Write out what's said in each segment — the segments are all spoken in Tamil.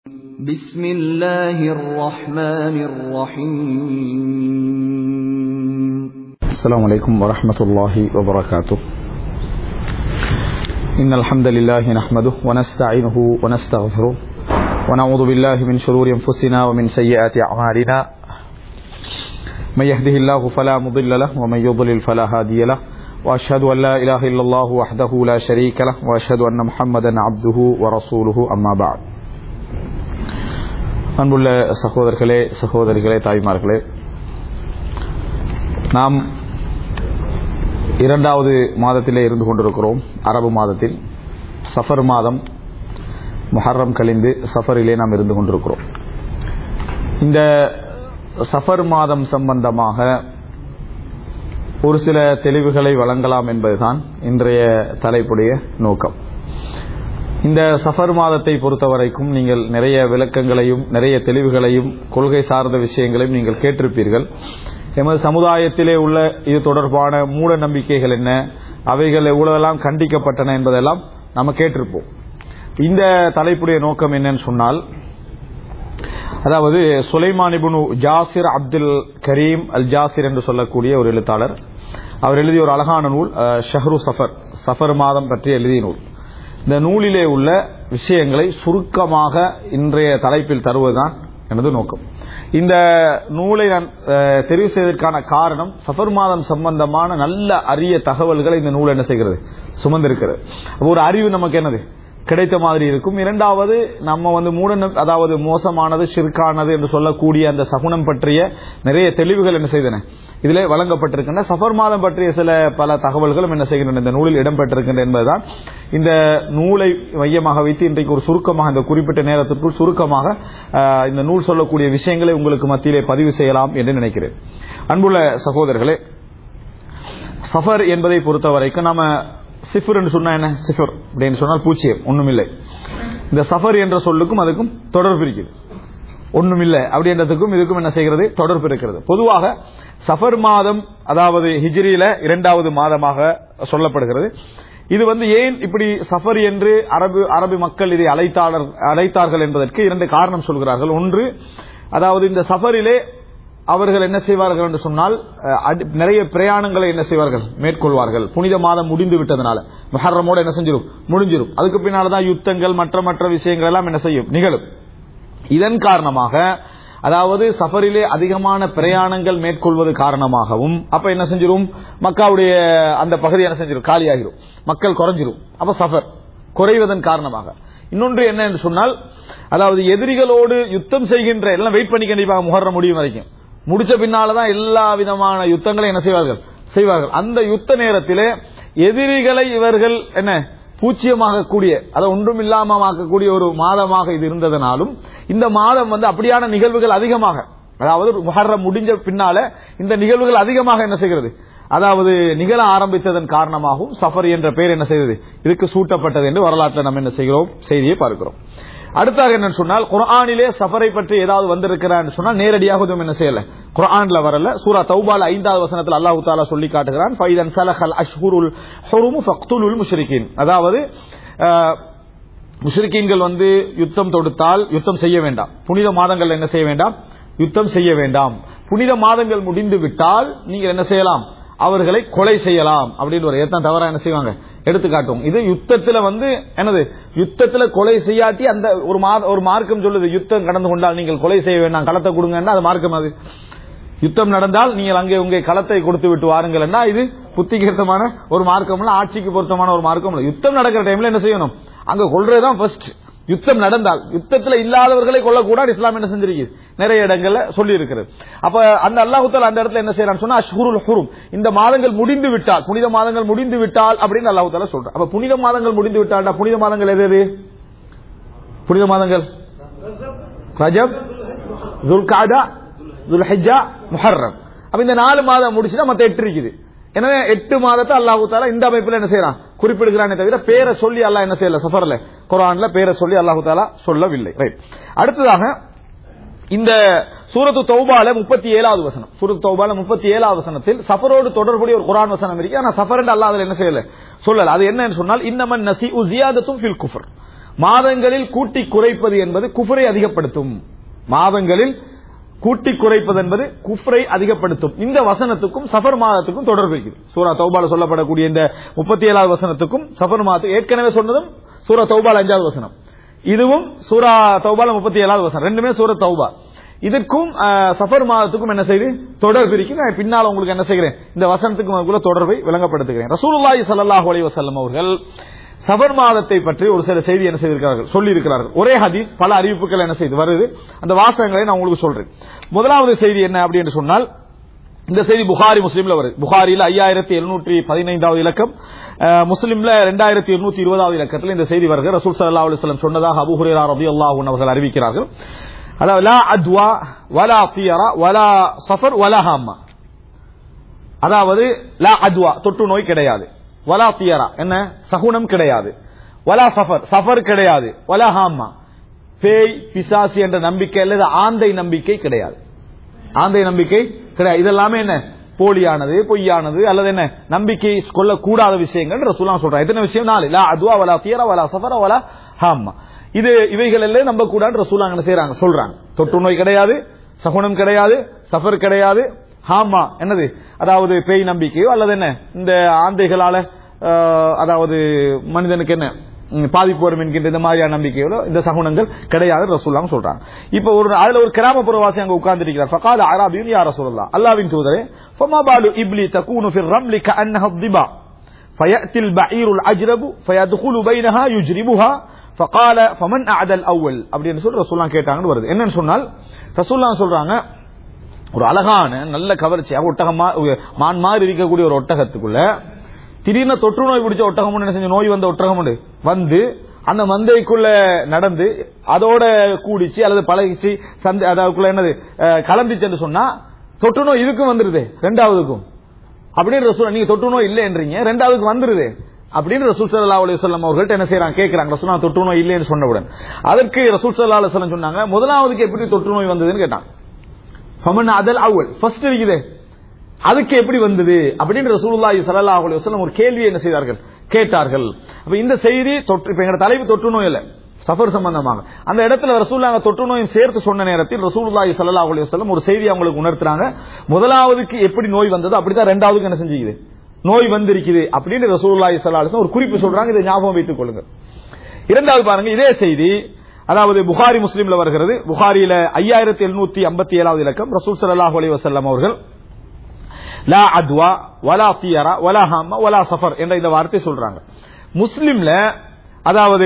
بسم الله الرحمن الرحيم السلام عليكم ورحمة الله وبركاته إن الحمد لله نحمده ونستعينه ونستغفره ونعوذ بالله من شرور أنفسنا ومن سيئات أعمالنا من يهده الله فلا مضل له ومن يضلل فلا هادي له وأشهد أن لا إله إلا الله وحده لا شريك له وأشهد أن محمدا عبده ورسوله أما بعد அன்புள்ள சகோதரர்களே சகோதரிகளே தாய்மார்களே நாம் இரண்டாவது மாதத்திலே இருந்து கொண்டிருக்கிறோம் அரபு மாதத்தில் சஃபர் மாதம் முஹர்ரம் கழிந்து சஃபரிலே நாம் இருந்து கொண்டிருக்கிறோம் இந்த சஃபர் மாதம் சம்பந்தமாக ஒரு சில தெளிவுகளை வழங்கலாம் என்பதுதான் இன்றைய தலைப்புடைய நோக்கம் இந்த சஃபர் மாதத்தை பொறுத்தவரைக்கும் நீங்கள் நிறைய விளக்கங்களையும் நிறைய தெளிவுகளையும் கொள்கை சார்ந்த விஷயங்களையும் நீங்கள் கேட்டிருப்பீர்கள் எமது சமுதாயத்திலே உள்ள இது தொடர்பான மூட நம்பிக்கைகள் என்ன அவைகள் எவ்வளவெல்லாம் கண்டிக்கப்பட்டன என்பதெல்லாம் நம்ம கேட்டிருப்போம் இந்த தலைப்புடைய நோக்கம் என்னன்னு சொன்னால் அதாவது சுலைமானிபுனு ஜாசிர் அப்துல் கரீம் அல் ஜாசிர் என்று சொல்லக்கூடிய ஒரு எழுத்தாளர் அவர் எழுதிய ஒரு அழகான நூல் ஷஹ்ரு சஃபர் சஃபர் மாதம் பற்றி எழுதிய நூல் இந்த நூலிலே உள்ள விஷயங்களை சுருக்கமாக இன்றைய தலைப்பில் தருவதுதான் எனது நோக்கம் இந்த நூலை நான் தெரிவு செய்வதற்கான காரணம் சஃபர் மாதம் சம்பந்தமான நல்ல அரிய தகவல்களை இந்த நூல் என்ன செய்கிறது சுமந்திருக்கிறது ஒரு அறிவு நமக்கு என்னது கிடைத்த மாதிரி இருக்கும் இரண்டாவது நம்ம வந்து மூட அதாவது மோசமானது சிறுக்கானது என்று சொல்லக்கூடிய அந்த சகுனம் பற்றிய நிறைய தெளிவுகள் என்ன செய்தன இதிலே வழங்கப்பட்டிருக்கின்ற சஃபர் மாதம் பற்றிய சில பல தகவல்களும் என்ன செய்கின்றன இந்த நூலில் இடம்பெற்றிருக்கின்ற என்பதுதான் இந்த நூலை மையமாக வைத்து இன்றைக்கு ஒரு சுருக்கமாக இந்த குறிப்பிட்ட நேரத்திற்குள் சுருக்கமாக இந்த நூல் சொல்லக்கூடிய விஷயங்களை உங்களுக்கு மத்தியிலே பதிவு செய்யலாம் என்று நினைக்கிறேன் அன்புள்ள சகோதரர்களே சஃபர் என்பதை பொறுத்த வரைக்கும் நாம சிஃபர் என்று சொன்னா என்ன சிஃபர் அப்படின்னு சொன்னால் பூச்சியம் ஒண்ணுமில்லை இந்த சஃபர் என்ற சொல்லுக்கும் அதுக்கும் தொடர்பு இருக்குது ஒண்ணுமில்லை அப்படின்றதுக்கும் இதுக்கும் என்ன செய்கிறது தொடர்பு இருக்கிறது பொதுவாக சஃபர் மாதம் அதாவது ஹிஜ்ரியில இரண்டாவது மாதமாக சொல்லப்படுகிறது இது வந்து ஏன் இப்படி சஃபர் என்று அரபு அரபு மக்கள் இதை அழைத்தாளர் அழைத்தார்கள் என்பதற்கு இரண்டு காரணம் சொல்கிறார்கள் ஒன்று அதாவது இந்த சஃபரிலே அவர்கள் என்ன செய்வார்கள் என்று சொன்னால் நிறைய பிரயாணங்களை என்ன செய்வார்கள் மேற்கொள்வார்கள் புனித மாதம் முடிந்து விட்டதனால மஹர்ரமோட என்ன செஞ்சிடும் முடிஞ்சிடும் அதுக்கு பின்னால்தான் யுத்தங்கள் மற்ற மற்ற விஷயங்கள் எல்லாம் என்ன செய்யும் நிகழும் இதன் காரணமாக அதாவது சஃபரிலே அதிகமான பிரயாணங்கள் மேற்கொள்வது காரணமாகவும் அப்ப என்ன செஞ்சிடும் மக்காவுடைய அந்த பகுதி என்ன செஞ்சிடும் காலியாகிடும் மக்கள் குறைஞ்சிரும் அப்ப சஃபர் குறைவதன் காரணமாக இன்னொன்று என்ன என்று சொன்னால் அதாவது எதிரிகளோடு யுத்தம் செய்கின்ற எல்லாம் வெயிட் பண்ணி கண்டிப்பாக முகர்ற முடியும் வரைக்கும் முடிச்ச பின்னால்தான் எல்லா விதமான யுத்தங்களையும் என்ன செய்வார்கள் செய்வார்கள் அந்த யுத்த நேரத்திலே எதிரிகளை இவர்கள் என்ன பூச்சியமாக கூடிய அதை ஒன்றும் இல்லாமக்கக்கூடிய ஒரு மாதமாக இது இருந்ததனாலும் இந்த மாதம் வந்து அப்படியான நிகழ்வுகள் அதிகமாக அதாவது முஹர்ரம் முடிஞ்ச பின்னால இந்த நிகழ்வுகள் அதிகமாக என்ன செய்கிறது அதாவது நிகழ ஆரம்பித்ததன் காரணமாகவும் சஃபர் என்ற பெயர் என்ன செய்தது இதுக்கு சூட்டப்பட்டது என்று வரலாற்றில் நம்ம என்ன செய்கிறோம் செய்தியை பார்க்கிறோம் அடுத்தாக என்ன சொன்னால் குரானிலே சஃபரை பற்றி ஏதாவது வந்திருக்கிறான்னு சொன்னால் நேரடியாக எதுவும் என்ன செய்யல குரான்ல வரல சூரா தௌபால ஐந்தாவது வசனத்தில் அல்லாஹு தாலா சொல்லி காட்டுகிறான் ஃபைதன் சலஹல் அஷ்ஹுருல் ஹுருமு ஃபக்துலுல் முஷ்ரிகின் அதாவது முஷ்ரிகீன்கள் வந்து யுத்தம் தொடுத்தால் யுத்தம் செய்ய வேண்டாம் புனித மாதங்கள் என்ன செய்ய வேண்டாம் யுத்தம் செய்ய வேண்டாம் புனித மாதங்கள் முடிந்து விட்டால் நீங்கள் என்ன செய்யலாம் அவர்களை கொலை செய்யலாம் அப்படின்னு ஒரு எத்தனை தவறா என்ன செய்வாங்க எடுத்துக்காட்டும் இது யுத்தத்துல வந்து என்னது யுத்தத்துல கொலை செய்யாட்டி அந்த ஒரு ஒரு மார்க்கம் சொல்லுது யுத்தம் கடந்து கொண்டால் நீங்கள் கொலை செய்ய வேண்டாம் களத்தை கொடுங்கன்னா அது மார்க்கம் அது யுத்தம் நடந்தால் நீங்கள் அங்கே உங்க களத்தை கொடுத்து விட்டு வாருங்கள் இது புத்திகரமான ஒரு மார்க்கம் இல்ல ஆட்சிக்கு பொருத்தமான ஒரு மார்க்கம் இல்ல யுத்தம் நடக்கிற டைம்ல என்ன செய்யணும் அங்க கொள்றதுதான் ஃபர்ஸ்ட் யுத்தம் நடந்தால் யுத்தத்தில் இல்லாதவர்களை கொள்ளக்கூடாது இஸ்லாம் என்ன செஞ்சிருக்கு நிறைய இடங்கள்ல சொல்லி இருக்கிறது அப்ப அந்த அல்லாஹுத்தால் அந்த இடத்துல என்ன செய்யறான்னு சொன்னா அஷ்ஹுருல் ஹுரும் இந்த மாதங்கள் முடிந்து விட்டால் புனித மாதங்கள் முடிந்து விட்டால் அப்படின்னு அல்லாஹுத்தால சொல்றான் அப்ப புனித மாதங்கள் முடிந்து விட்டால் புனித மாதங்கள் எது எது புனித மாதங்கள் ரஜப் துல்காடா துல்ஹஜா முஹர்ரம் அப்ப இந்த நாலு மாதம் முடிச்சுன்னா மத்த எட்டு இருக்குது எனவே எட்டு மாதத்தை அல்லாஹு தாலா இந்த அமைப்பில் என்ன செய்யறான் குறிப்பிடுகிறானே தவிர பேரை சொல்லி அல்லாஹ் என்ன செய்யல சஃபர்ல குரான்ல பேரை சொல்லி அல்லாஹு தாலா சொல்லவில்லை ரைட் அடுத்ததாக இந்த சூரத்து தௌபால முப்பத்தி ஏழாவது வசனம் சூரத்து தௌபால முப்பத்தி ஏழாவது வசனத்தில் சஃபரோடு தொடர்புடைய ஒரு குரான் வசனம் இருக்கு ஆனா சஃபர் என்று அல்லாஹ் என்ன செய்யல சொல்லல அது என்னன்னு சொன்னால் இன்னமன் நசி ஜியாதத்தும் ஃபில் குஃபர் மாதங்களில் கூட்டி குறைப்பது என்பது குஃபரை அதிகப்படுத்தும் மாதங்களில் கூட்டி குறைப்பது என்பது குஃப்ரை அதிகப்படுத்தும் இந்த வசனத்துக்கும் சஃபர் மாதத்துக்கும் தொடர்பு இருக்குது சூரா தௌபால சொல்லப்படக்கூடிய இந்த முப்பத்தி ஏழாவது வசனத்துக்கும் சஃபர் மாதத்துக்கு ஏற்கனவே சொன்னதும் சூரா தௌபால் அஞ்சாவது வசனம் இதுவும் சூரா தௌபால முப்பத்தி ஏழாவது வசனம் ரெண்டுமே சூரா தௌபா இதற்கும் அஹ், சஃபர் மாதத்துக்கும் என்ன செய்து தொடர்பு இருக்கு நான் பின்னால் உங்களுக்கு என்ன செய்கிறேன் இந்த வசனத்துக்கும் அதுக்குள்ள தொடர்பை விளங்கப்படுத்துகிறேன் ரசூலுல்லாஹி ஸல்லல்லாஹு அலைஹி வஸல்லம் அவர்கள் சஃபர் மாதத்தை பற்றி ஒரு சில செய்தி என்ன செய்திருக்கிறார்கள் சொல்லி இருக்கிறார்கள் ஒரே ஹதீஸ் பல அறிவிப்புகள் என்ன செய்து வருது அந்த வாசகங்களை நான் உங்களுக்கு சொல்றேன் முதலாவது செய்தி என்ன அப்படின்னு சொன்னால் இந்த செய்தி புகாரி முஸ்லீம்ல வருது புகாரியில் ஐயாயிரத்தி எழுநூற்றி பதினைந்தாவது இலக்கம் அஹ், முஸ்லிம்ல ரெண்டாயிரத்தி இருநூத்தி இருபதாவது இலக்கத்தில் இந்த செய்தி வருகிறது ரசூல் சல்லா அலுவலம் சொன்னதாக அபு ஹுரேரா ரபி அவர்கள் அறிவிக்கிறார்கள் அதாவது லா அத்வா வலா ஃபியரா வலா சஃபர் வலா ஹாமா அதாவது லா அத்வா தொற்று நோய் கிடையாது வலா ஃபியரா என்ன சகுனம் கிடையாது வலா சஃபர் சஃபர் கிடையாது வலா ஹாமா பேய் பிசாசு என்ற நம்பிக்கை அல்லது ஆந்தை நம்பிக்கை கிடையாது ஆந்தை நம்பிக்கை கிடையாது இதெல்லாமே என்ன போலியானது பொய்யானது அல்லது என்ன நம்பிக்கை கொள்ளக்கூடாத விஷயங்கள் ரசூலாம் சொல்றாங்க எத்தனை விஷயம் நாலு லா அதுவா வலா தியரா வலா சஃபரா வலா ஹாமா இது இவைகள் எல்லாம் நம்ப கூடாது ரசூலாங்க என்ன செய்யறாங்க சொல்றாங்க தொற்று நோய் கிடையாது சகுனம் கிடையாது சஃபர் கிடையாது ஹாமா என்னது அதாவது பேய் நம்பிக்கையோ அல்லது என்ன இந்த ஆந்தைகளால ஆஹ், அதாவது மனிதனுக்கு என்ன ம், பாதிப்பு வரும் என்கின்ற இந்த மாதிரியான நம்பிக்கைகளோ இந்த சகுனங்கள் கிடையாது ரசூல்லாம் சொல்றாங்க இப்ப ஒரு அதுல ஒரு கிராமப்புறவாசி அங்க உட்கார்ந்து இருக்கிறார் ஃபகாத அராபியும் யார் ரசூலுல்லாஹ் அல்லாஹ்வின் தூதரே ஃபமா பாலு இப்லி தகூனு ஃபிர் ரம்லி கஅன்னஹ திபா فيأتي البعير الأجرب فيدخل بينها يجربها فقال فمن أعدى الأول அப்படின்னு சொல்லி ரசூல்லாம் கேட்டாங்கன்னு வருது என்னன்னு சொன்னால் ரசூல்லாம் சொல்றாங்க ஒரு அழகான நல்ல கவர்ச்சியாக ஒட்டகமா மான் மாதிரி இருக்கக்கூடிய ஒரு ஒட்டகத்துக்குள்ள திடீர்னு தொற்று நோய் பிடிச்ச ஒட்டகம் என்ன செஞ்ச நோய் வந்த ஒட்டகம் உண்டு வந்து அந்த மந்தைக்குள்ள நடந்து அதோட கூடிச்சு அல்லது பழகிச்சு சந்தை அதுக்குள்ள என்னது அஹ், கலந்துச்சுன்னு சொன்னா தொற்று நோய் இதுக்கும் வந்துருது ரெண்டாவதுக்கும் அப்படின்னு ரசூல் நீங்க தொற்று நோய் இல்லைன்றீங்க ரெண்டாவதுக்கு வந்துருது அப்படின்னு ரசூல் சல்லா அலி சொல்லம் அவர்கள்ட்ட என்ன செய்யறாங்க கேட்கறாங்க ரசூல் நான் தொற்று நோய் இல்லைன்னு சொன்னவுடன் அதற்கு ரசூல் சல்லா அலி சொல்லம் சொன்னாங்க முதலாவதுக்கு எப்படி தொற்று நோய் வந்ததுன்னு கேட்டான் ஃபமன் அதல் அவ்வல் ஃபர்ஸ்ட் இருக்குது அதுக்கு எப்படி வந்தது அப்படின்னு ரசூலுல்லாஹி ஸல்லல்லாஹு அலைஹி வஸல்லம் ஒரு கேள்வியை என்ன செய்தார்கள் கேட்டார்கள் அப்ப இந்த செய்தி தொற்று இப்ப எங்க தலைப்பு தொற்று நோய் இல்ல சஃபர் சம்பந்தமாக அந்த இடத்துல ரசூலுல்லாஹ் தொற்று நோயும் சேர்த்து சொன்ன நேரத்தில் ரசூலுல்லாஹி ஸல்லல்லாஹு அலைஹி வஸல்லம் ஒரு செய்தி அவங்களுக்கு உணர்த்துறாங்க முதலாவதுக்கு எப்படி நோய் வந்ததோ அப்படிதான் ரெண்டாவதுக்கு என்ன செஞ்சுக்குது நோய் வந்திருக்குது அப்படின்னு ரசூலுல்லாஹி ஸல்லல்லாஹு அலைஹி வஸல்லம் ஒரு குறிப்பு சொல்றாங்க இதை ஞாபகம் வைத்துக் கொள்ளுங்க இரண்டாவது பாருங்க இதே செய்தி அதாவது புகாரி முஸ்லீம்ல வருகிறது புகாரியில ஐயாயிரத்தி எழுநூத்தி ஐம்பத்தி ஏழாவது இலக்கம் ரசூல் ஸல்லல்லாஹு அலைஹி வஸல்லம் அவர்கள் லா அத்வா வலா தியரா வலா ஹாமா வலா சஃபர் என்ற இந்த வார்த்தை சொல்றாங்க முஸ்லிம்ல அதாவது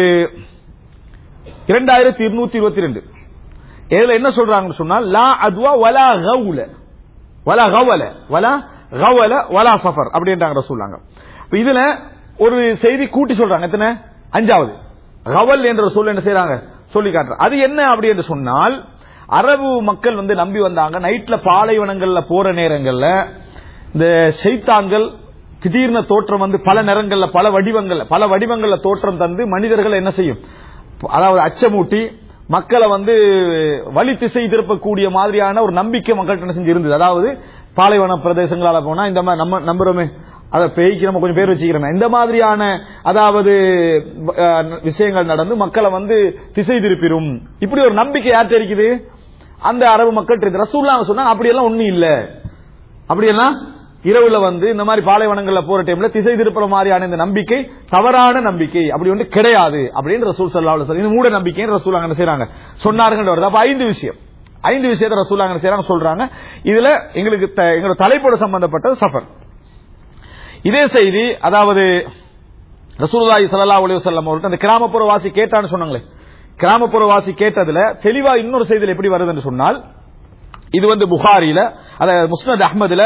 இரண்டாயிரத்தி இருநூத்தி இருபத்தி ரெண்டு இதுல என்ன சொல்றாங்கன்னு சொன்னால் லா அத்வா வலா கவுல வலா கவல வலா கவல வலா சஃபர் அப்படின்றாங்க சொல்றாங்க இப்ப இதுல ஒரு செய்தி கூட்டி சொல்றாங்க எத்தனை அஞ்சாவது கவல் என்ற சொல் என்ன செய்யறாங்க சொல்லி காட்டுற அது என்ன அப்படி என்று சொன்னால் அரபு மக்கள் வந்து நம்பி வந்தாங்க நைட்ல பாலைவனங்கள்ல போற நேரங்கள்ல இந்த செய்தான்கள் திடீர்னு தோற்றம் வந்து பல நிறங்கள்ல பல வடிவங்கள்ல பல வடிவங்கள்ல தோற்றம் தந்து மனிதர்கள் என்ன செய்யும் அதாவது அச்சமூட்டி மக்களை வந்து வழி திசை திருப்பக்கூடிய மாதிரியான ஒரு நம்பிக்கை மக்கள்கிட்ட என்ன செஞ்சு இருந்தது அதாவது பாலைவன பிரதேசங்களால போனா இந்த மாதிரி நம்ம நம்புறோமே அதை பேய்க்கு நம்ம கொஞ்சம் பேர் வச்சுக்கிறோமே இந்த மாதிரியான அதாவது அஹ், விஷயங்கள் நடந்து மக்களை வந்து திசை திருப்பிடும் இப்படி ஒரு நம்பிக்கை யார்கிட்ட இருக்குது அந்த அரபு மக்கள் ரசூல்லா சொன்னாங்க அப்படியெல்லாம் ஒண்ணும் இல்ல அப்படியெல்லாம் இரவுல வந்து இந்த மாதிரி பாலைவனங்கள்ல போற டைம்ல திசை திருப்புற மாதிரியான இந்த நம்பிக்கை தவறான நம்பிக்கை அப்படி ஒன்று கிடையாது அப்படின்னு ரசூல் சல்லா அலுவலம் இது மூட நம்பிக்கை ரசூல் அங்க என்ன செய்றாங்க சொன்னார்கள் வருது அப்ப ஐந்து விஷயம் ஐந்து விஷயத்தை ரசூல் அங்க என்ன செய்றாங்க சொல்றாங்க இதுல எங்களுக்கு த- எங்களோட தலைப்போட சம்பந்தப்பட்டது சஃபர் இதே செய்தி அதாவது ரசூலுல்லாஹி ஸல்லல்லாஹு அலைஹி வஸல்லம் அவர்கள் அந்த கிராமப்புற வாசி கேட்டான்னு சொன்னாங்களே கிராமப்புற வாசி கேட்டதுல தெளிவா இன்னொரு செய்தியில் எப்படி வருதுன்னு சொன்னால் இது வந்து புகாரில அதாவது முஸ்னத் அஹ்மதுல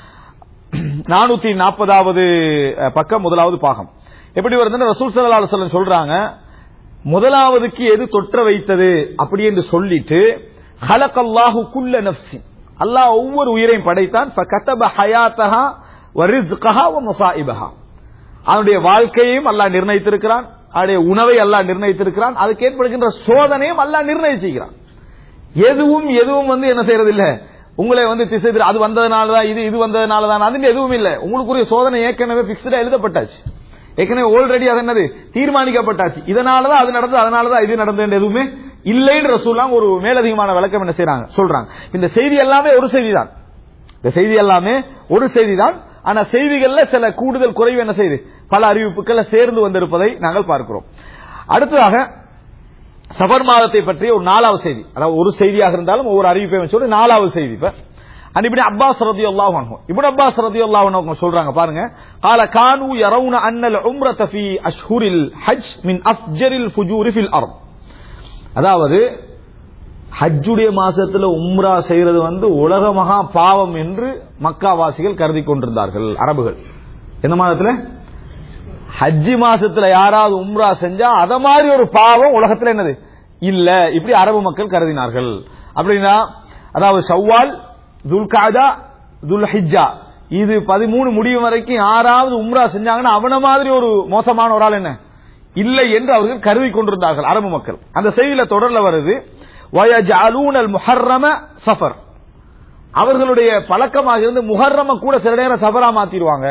நானூத்தி நாற்பதாவது பக்கம் முதலாவது பாகம் எப்படி வருதுன்னு ரசூல் ஸல்லல்லாஹு அலைஹி வஸல்லம் சொல்றாங்க முதலாவதுக்கு எது தொற்ற வைத்தது அப்படி என்று சொல்லிட்டு ஹலகல்லாஹு குல்ல நஃப்ஸி அல்லாஹ் ஒவ்வொரு உயிரையும் படைத்தான் ஃபகதப ஹயாத்தஹா வரிஸ்கஹா வ மசாயிபஹா அவனுடைய வாழ்க்கையையும் அல்லாஹ் நிர்ணயித்திருக்கிறான் அவனுடைய உணவை அல்லாஹ் நிர்ணயித்திருக்கிறான் அதுக்கு ஏற்படுகின்ற சோதனையும் அல்லாஹ் நிர்ணயிச்சிருக்கிறான் எதுவும் எதுவும் வந்து என்ன செய்யறது இல்ல உங்களை வந்து திசை திரு- அது வந்ததுனால தான் இது இது வந்ததுனால தான் அது எதுவும் இல்ல உங்களுக்குரிய சோதனை ஏற்கனவே பிக்ஸ்டா எழுதப்பட்டாச்சு ஏற்கனவே ஆல்ரெடி அது என்னது தீர்மானிக்கப்பட்டாச்சு இதனாலதான் அது நடந்தது அதனாலதான் இது நடந்தது எதுவுமே இல்லைன்னு ரசூல்லாம் ஒரு மேலதிகமான விளக்கம் என்ன செய்றாங்க சொல்றாங்க இந்த செய்தி எல்லாமே ஒரு செய்தி தான் இந்த செய்தி எல்லாமே ஒரு செய்தி தான் ஆனா செய்திகள்ல சில கூடுதல் குறைவு என்ன செய்யுது பல அறிவிப்புகள் சேர்ந்து வந்திருப்பதை நாங்கள் பார்க்கிறோம் அடுத்ததாக சபர் மாதத்தை பற்றிய ஒரு நாலாவது செய்தி அதாவது ஒரு செய்தியாக இருந்தாலும் ஒவ்வொரு அறிவிப்பை சொல்லி நாலாவது செய்தி இப்ப அண்ட் இப்படி அப்பாஸ் ரதி அல்லாஹ் இப்படி அப்பாஸ் ரதி அல்லாஹ் சொல்றாங்க பாருங்க கால கானு யரவுன அன்னல் உம்ரத ஃபி அஷ்ஹுரில் ஹஜ் மின் அஃப்ஜரில் ஃபுஜூரி ஃபில் அர்த் அதாவது ஹஜ்ஜுடைய மாசத்துல உம்ரா செய்யறது வந்து உலக மகா பாவம் என்று மக்காவாசிகள் கருதி கொண்டிருந்தார்கள் அரபுகள் எந்த மாதத்துல ஹஜ்ஜி மாசத்துல யாராவது உம்ரா செஞ்சா அத மாதிரி ஒரு பாவம் உலகத்துல என்னது இல்ல இப்படி அரபு மக்கள் கருதினார்கள் அப்படின்னா அதாவது ஷவ்வால் துல்காதா துல்ஹிஜ்ஜா இது பதிமூணு முடிவு வரைக்கும் யாராவது உம்ரா செஞ்சாங்கன்னா அவன மாதிரி ஒரு மோசமான ஒரு ஆள் என்ன இல்லை என்று அவர்கள் கருதி கொண்டிருந்தார்கள் அரபு மக்கள் அந்த செய்தியில தொடர்ல வருது வயஜாலூனல் முஹர்ரம சஃபர் அவர்களுடைய பழக்கமாக இருந்து முஹர்ரம கூட சில நேரம் சஃபரா மாத்திடுவாங்க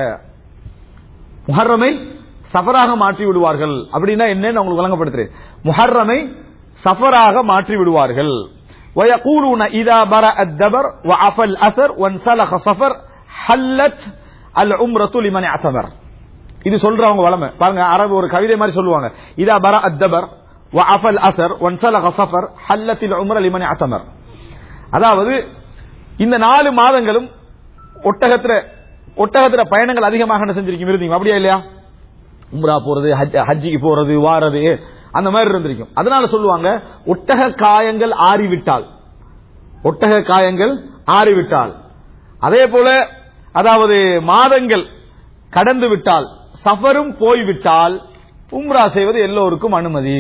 முஹர்ரமை சஃபராக மாற்றி விடுவார்கள் அப்படின்னா என்னன்னு உங்களுக்கு வழங்கப்படுத்துறேன் முஹர்ரமை சஃபராக மாற்றி விடுவார்கள் ويقولون إذا برأ الدبر وعفى الأثر وانسلخ صفر حلت العمرة لمن اعتمر இது சொல்றவங்க வளமை பாருங்க அரபு ஒரு கவிதை மாதிரி சொல்லுவாங்க இதா பர அத்தபர் வஅஃபல் அசர் வன்சலக சஃபர் ஹல்லத்தில் உம்ர லிமன் அத்தமர் அதாவது இந்த நாலு மாதங்களும் ஒட்டகத்துல ஒட்டகத்துல பயணங்கள் அதிகமாக என்ன செஞ்சிருக்கும் இருந்தீங்க அப்படியா இல்லையா உம்ரா போறது ஹஜ்- ஹஜ்ஜிக்கு போறது வாரது அந்த மாதிரி இருந்திருக்கும் அதனால சொல்லுவாங்க ஒட்டக காயங்கள் ஆறிவிட்டால் ஒட்டக காயங்கள் ஆறிவிட்டால் அதே போல அதாவது மாதங்கள் கடந்து விட்டால் சஃபரும் போய்விட்டால் உம்ரா செய்வது எல்லோருக்கும் அனுமதி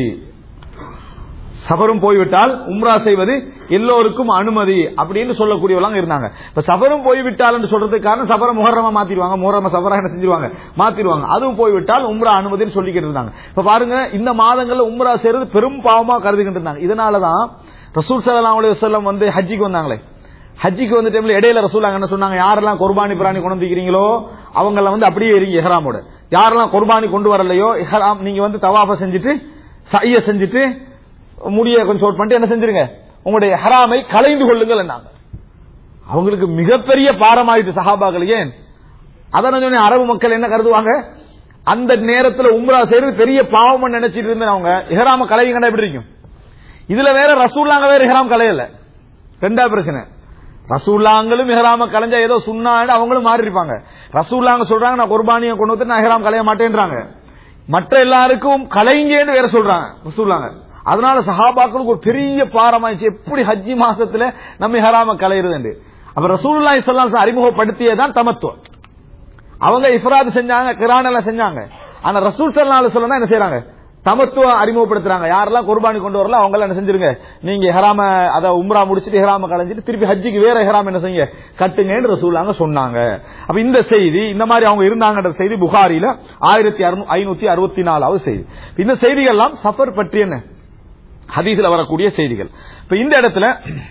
சஃபரும் போய்விட்டால் உம்ரா செய்வது எல்லோருக்கும் அனுமதி அப்படின்னு சொல்லக்கூடியவங்க இருந்தாங்க இப்ப சஃபரும் போய்விட்டால் என்று சொல்றதுக்கு காரணம் சஃபரை முகரமா மாத்திடுவாங்க முகரமா சஃபரா என்ன செஞ்சிருவாங்க மாத்திடுவாங்க அதுவும் போய்விட்டால் உம்ரா அனுமதின்னு சொல்லிக்கிட்டு இருந்தாங்க இப்ப பாருங்க இந்த மாதங்கள்ல உம்ரா செய்யறது பெரும் பாவமா கருதிக்கிட்டு இருந்தாங்க இதனாலதான் ரசூல் சல்லா அலி வசல்லம் வந்து ஹஜ்ஜிக்கு வந்தாங்களே ஹஜ்ஜிக்கு வந்து டைம்ல இடையில ரசூல் என்ன சொன்னாங்க யாரெல்லாம் குர்பானி பிராணி கொண்டு வந்துக்கிறீங்களோ அவங்கள வந்து அப்படியே இருங்க இஹ்ராமோட யாரெல்லாம் குர்பானி கொண்டு வரலையோ இஹ்ராம் நீங்க வந்து தவாஃப செஞ்சுட்டு சைய செஞ்சுட்டு முடிய கொஞ்சம் ஷோட் பண்ணிட்டு என்ன செஞ்சிருங்க உங்களுடைய ஹராமை கலைந்து கொள்ளுங்கள் என்னாங்க அவங்களுக்கு மிகப்பெரிய பாரமாயிட்டு சஹாபாக்கள் ஏன் அதான் சொன்னேன் அரபு மக்கள் என்ன கருதுவாங்க அந்த நேரத்துல உம்ரா செய்யறது பெரிய பாவம் நினைச்சிட்டு இருந்தேன் அவங்க இஹராம கலையுங்கடா எப்படி இருக்கும் இதுல வேற ரசூல்லாங்க வேற இஹராம் கலையல ரெண்டாவது பிரச்சனை ரசூல்லாங்களும் இஹராம கலைஞ்சா ஏதோ சுண்ணான்னு அவங்களும் மாறி இருப்பாங்க ரசூல்லாங்க சொல்றாங்க நான் குர்பானியை கொண்டு வந்து நான் இஹராம் கலைய மாட்டேன்றாங்க மற்ற எல்லாருக்கும் கலைங்கன்னு வேற சொல்றாங்க ரசூல்லாங்க அதனால சஹாபாக்களுக்கு ஒரு பெரிய பாரமாயிடுச்சு எப்படி ஹஜ்ஜி மாசத்துல நம்ம இஹராம கலையிறது அப்ப ரசூலுல்லாஹி ஸல்லல்லாஹு அலைஹி வஸல்லம் அறிமுகப்படுத்தியதான் தமத்துவம் அவங்க இஃப்ராத் செஞ்சாங்க கிரான் எல்லாம் செஞ்சாங்க ஆனா ரசூல் ஸல்லல்லாஹு அலைஹி வஸல்லம் தான் என்ன செய்றாங்க தமத்துவம் அறிமுகப்படுத்துறாங்க யாரெல்லாம் குர்பானி கொண்டு வரல அவங்க எல்லாம் என்ன செஞ்சிருங்க நீங்க ஹராம அத உம்ரா முடிச்சிட்டு ஹராம கலைஞ்சிட்டு திருப்பி ஹஜ்ஜிக்கு வேற ஹராம் என்ன செய்யுங்க கட்டுங்கன்னு ரசூலாங்க சொன்னாங்க அப்ப இந்த செய்தி இந்த மாதிரி அவங்க இருந்தாங்கன்ற செய்தி புகாரில ஆயிரத்தி ஐநூத்தி அறுபத்தி நாலாவது செய்தி இந்த செய்திகள் எல்லாம் சஃபர் பற்றி என்ன ஹதீஸ்ல வரக்கூடிய செய்திகள் இப்ப இந்த இடத்துல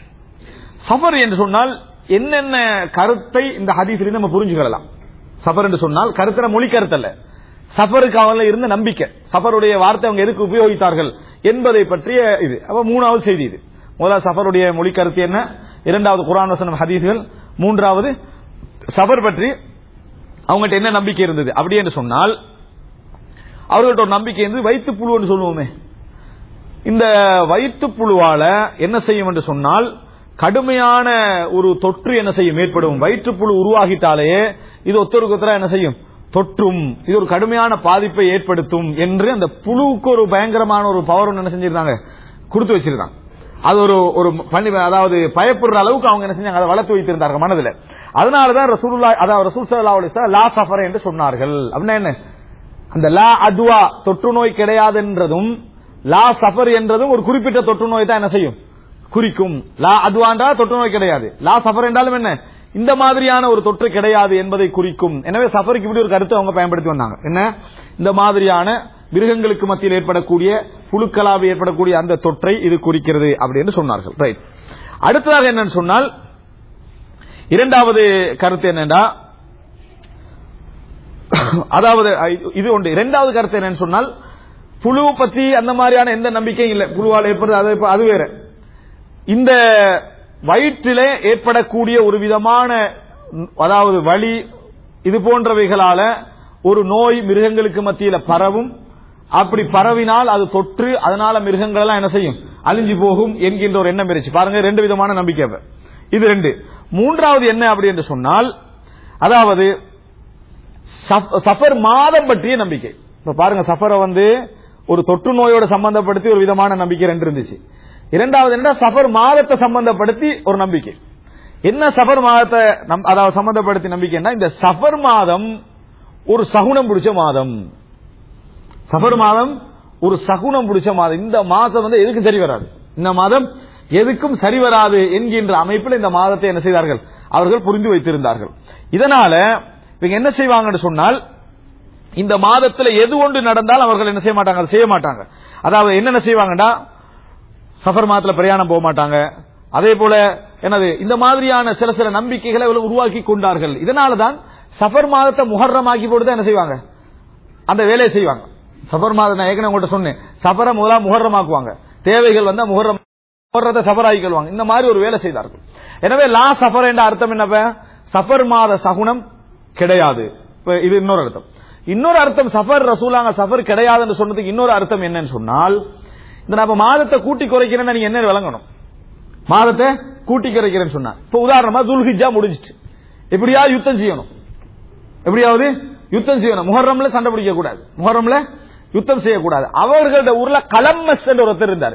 சஃபர் என்று சொன்னால் என்னென்ன கருத்தை இந்த ஹதீஸிலிருந்து நம்ம புரிஞ்சுக்கலாம் சஃபர் என்று சொன்னால் கருத்துல மொழி கருத்தல்ல சஃபருக்கு அவங்கள இருந்த நம்பிக்கை சஃபருடைய வார்த்தை அவங்க எதுக்கு உபயோகித்தார்கள் என்பதை பற்றிய இது அப்ப மூணாவது செய்தி இது முதலாவது சஃபருடைய மொழி கருத்து என்ன இரண்டாவது குரான் வசனம் ஹதீஸ்கள் மூன்றாவது சஃபர் பற்றி அவங்ககிட்ட என்ன நம்பிக்கை இருந்தது அப்படி என்று சொன்னால் அவர்கள்ட்ட ஒரு நம்பிக்கை இருந்து வயிற்று புழுன்னு சொல்லுவோமே இந்த வயிற்று புழுவால என்ன செய்யும் என்று சொன்னால் கடுமையான ஒரு தொற்று என்ன செய்யும் ஏற்படும் வயிற்றுப்புழு உருவாகிட்டாலே இது ஒத்தருக்கு ஒத்தரா என்ன செய்யும் தொற்றும் இது ஒரு கடுமையான பாதிப்பை ஏற்படுத்தும் என்று அந்த புழுவுக்கு ஒரு பயங்கரமான ஒரு பவர் என்ன செஞ்சிருந்தாங்க கொடுத்து வச்சிருந்தாங்க அது ஒரு ஒரு பண்ணி அதாவது பயப்படுற அளவுக்கு அவங்க என்ன செஞ்சாங்க அதை வளர்த்து வைத்திருந்தார்கள் மனதில் அதனாலதான் ரசூலுல்லா அதாவது ரசூல் சல்லா அலிஸ்லாம் லா சஃபர் என்று சொன்னார்கள் அப்படின்னா என்ன அந்த லா அதுவா தொற்று நோய் கிடையாதுன்றதும் லா சஃபர் என்றதும் ஒரு குறிப்பிட்ட தொற்று நோய் தான் என்ன செய்யும் குறிக்கும் லா அதுவான்றா தொற்று நோய் கிடையாது லா சஃபர் என்றாலும் என்ன இந்த மாதிரியான ஒரு தொற்று கிடையாது என்பதை குறிக்கும் எனவே சஃபருக்கு இப்படி ஒரு கருத்தை அவங்க பயன்படுத்தி வந்தாங்க என்ன இந்த மாதிரியான மிருகங்களுக்கு மத்தியில் ஏற்படக்கூடிய புழுக்களாக ஏற்படக்கூடிய அந்த தொற்றை இது குறிக்கிறது அப்படின்னு சொன்னார்கள் ரைட் அடுத்ததாக என்னன்னு சொன்னால் இரண்டாவது கருத்து என்னன்னா அதாவது ஐ- இது ஒன்று இரண்டாவது கருத்து என்னன்னு சொன்னால் புழு பத்தி அந்த மாதிரியான எந்த நம்பிக்கையும் இல்லை புழுவால் ஏற்படுறது அது அது வேற இந்த வயிற்றிலே ஏற்படக்கூடிய ஒரு விதமான ம், அதாவது வலி இது போன்றவைகளால ஒரு நோய் மிருகங்களுக்கு மத்தியில பரவும் அப்படி பரவினால் அது தொற்று அதனால மிருகங்கள் எல்லாம் என்ன செய்யும் அழிஞ்சு போகும் என்கின்ற ஒரு எண்ணம் இருந்துச்சு பாருங்க ரெண்டு விதமான நம்பிக்கை அப்ப. இது ரெண்டு மூன்றாவது என்ன அப்படி என்று சொன்னால் அதாவது சஃப்- சஃபர் மாதம் பற்றிய நம்பிக்கை இப்ப பாருங்க சஃபரை வந்து ஒரு தொற்று நோயோட சம்பந்தப்படுத்தி ஒரு விதமான நம்பிக்கை ரெண்டு இருந்துச்சு இரண்டாவது என்ன சஃபர் மாதத்தை சம்பந்தப்படுத்தி ஒரு நம்பிக்கை என்ன சஃபர் மாதத்தை நம்- அதாவது சம்பந்தப்படுத்தி நம்பிக்கைன்னா இந்த சஃபர் மாதம் ஒரு சகுனம் பிடிச்ச மாதம் சஃபர் மாதம் ஒரு சகுனம் பிடிச்ச மாதம் இந்த மாதம் வந்து எதுக்கும் சரி வராது இந்த மாதம் எதுக்கும் சரி வராது என்கின்ற அமைப்பில் இந்த மாதத்தை என்ன செய்தார்கள் அவர்கள் புரிந்து வைத்திருந்தார்கள் இதனால இவங்க என்ன செய்வாங்கன்னு சொன்னால் இந்த மாதத்துல எது ஒன்று நடந்தால் அவர்கள் என்ன செய்ய மாட்டாங்க அதை செய்ய மாட்டாங்க அதாவது என்னென்ன செய்வாங்கடா சஃபர் மாதத்துல பிரயாணம் போக மாட்டாங்க அதே போல என்னது இந்த மாதிரியான சில சில நம்பிக்கைகளை இவர்கள் உருவாக்கி கொண்டார்கள் இதனால தான் சஃபர் மாதத்தை முகர்ரமாக்கி போட்டு தான் என்ன செய்வாங்க அந்த வேலையை செய்வாங்க சஃபர் மாதம் நான் ஏற்கனவே உங்கள்கிட்ட சொன்னேன் சஃபரை முதலா முகர்ரமாக்குவாங்க தேவைகள் வந்தா முகர்ரம் முகர்றதை சஃபராக்கி கொள்வாங்க இந்த மாதிரி ஒரு வேலை செய்தார்கள் எனவே லா சஃபர் என்ற அர்த்தம் என்னப்ப சஃபர் மாத சகுனம் கிடையாது இப்ப இது இன்னொரு அர்த்தம் இன்னொரு அர்த்தம் சஃபர் ரசூலாங்க சஃபர் கிடையாதுன்னு சொன்னதுக்கு இன்னொரு அர்த்தம் என்னன்னு சொன்னால் இந்த நம்ம மாதத்தை கூட்டி குறைக்கிறேன்னு நீங்க என்ன விளங்கணும் மாதத்தை கூட்டி குறைக்கிறேன்னு சொன்னா இப்ப உதாரணமா துல்ஹிஜா முடிஞ்சிட்டு எப்படியா யுத்தம் செய்யணும் எப்படியாவது யுத்தம் செய்யணும் முஹர்ரம்ல சண்டை பிடிக்க கூடாது முஹர்ரம்ல யுத்தம் செய்யக்கூடாது அவர்களோட ஊர்ல கலம்மஸ் என்ற ஒருத்தர் இருந்தார்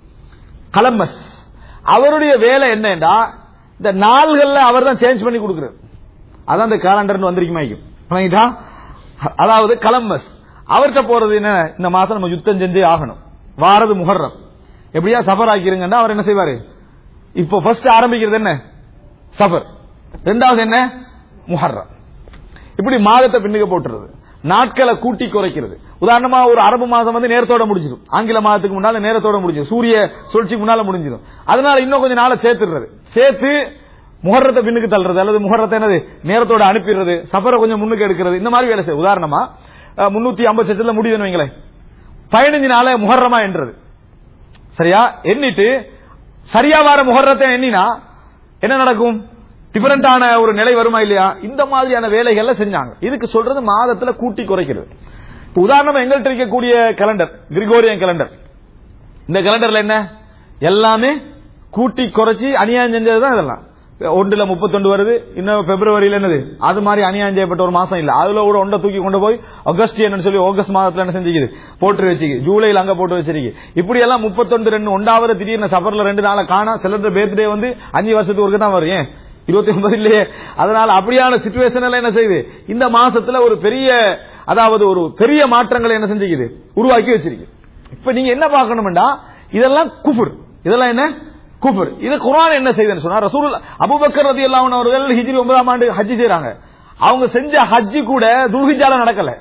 கலம்மஸ் அவருடைய வேலை என்னன்னா இந்த நாள்கள்ல அவர் தான் சேஞ்ச் பண்ணி கொடுக்கிறார் அதான் இந்த கேலண்டர்னு வந்திருக்குமா அதாவது கலம்மஸ் அவர்கிட்ட போறது என்ன இந்த மாசம் நம்ம யுத்தம் செஞ்சே ஆகணும் வாரது முஹர்ரம் எப்படியா சஃபர் ஆக்கிருங்கன்னா அவர் என்ன செய்வாரு இப்போ ஃபர்ஸ்ட் ஆரம்பிக்கிறது என்ன சஃபர் ரெண்டாவது என்ன முஹர்ரம் இப்படி மாதத்தை பின்னுக்கு போட்டுறது நாட்களை கூட்டி குறைக்கிறது உதாரணமா ஒரு அரபு மாதம் வந்து நேரத்தோட முடிஞ்சிடும் ஆங்கில மாதத்துக்கு முன்னால நேரத்தோட முடிஞ்சிடும் சூரிய சுழற்சிக்கு முன்னால முடிஞ்சிடும் அதனால இன்னும் கொஞ்சம் நாளை சேர்த்துடுறது சேர்த்து முகரத்தை பின்னுக்கு தள்ளுறது அல்லது முகரத்தை என்னது நேரத்தோட அனுப்பிடுறது சஃபரை கொஞ்சம் முன்னுக்கு எடுக்கிறது இந்த மாதிரி வேலை செய்யும் உதாரணமா முன்னூத்தி ஐம்பது சட்டத்தில் முடியுதுன்னு வைங்களேன் பதினஞ்சு நாள முகர்றமா என்றது சரியா எண்ணிட்டு சரியா வார முகர்றத்தை எண்ணினா என்ன நடக்கும் டிஃபரெண்டான ஒரு நிலை வருமா இல்லையா இந்த மாதிரியான வேலைகள்ல செஞ்சாங்க இதுக்கு சொல்றது மாதத்துல கூட்டி குறைக்கிறது இப்ப உதாரணமா எங்கள்கிட்ட இருக்கக்கூடிய கேலண்டர் கிரிகோரியன் கேலண்டர் இந்த கேலண்டர்ல என்ன எல்லாமே கூட்டி குறைச்சி அநியாயம் செஞ்சதுதான் இதெல்லாம் ஒன்றுல முப்பத்தொண்டு வருது இன்னும் பிப்ரவரியில என்னது அது மாதிரி அநியாயம் செய்யப்பட்ட ஒரு மாசம் இல்ல அதுல கூட ஒன்றை தூக்கி கொண்டு போய் ஆகஸ்ட் என்ன சொல்லி ஆகஸ்ட் மாதத்துல என்ன செஞ்சுக்குது போட்டு வச்சுக்கு ஜூலைல அங்க போட்டு வச்சிருக்கு இப்படி எல்லாம் முப்பத்தொண்டு ரெண்டு ஒன்றாவது திடீர்னு சஃபர்ல ரெண்டு நாளை காணா சிலர் பேர்த்டே வந்து அஞ்சு வருஷத்துக்கு ஒருக்க தான் வரும் ஏன் இருபத்தி ஒன்பது இல்லையே அதனால அப்படியான சுச்சுவேஷன் எல்லாம் என்ன செய்யுது இந்த மாசத்துல ஒரு பெரிய அதாவது ஒரு பெரிய மாற்றங்களை என்ன செஞ்சுக்குது உருவாக்கி வச்சிருக்கு இப்ப நீங்க என்ன பார்க்கணும்டா இதெல்லாம் குஃபுர் இதெல்லாம் என்ன குஃபுர் இது குரான் என்ன செய்யுதுன்னு சொன்னா ரசூல் அபுபக்கர் ரதி அல்லாஹ் அவர்கள் ஹிஜ்ரி ஒன்பதாம் ஆண்டு ஹஜ் செய்றாங்க அவங்க செஞ்ச ஹஜ் கூட துல்ஹிஜால நடக்கல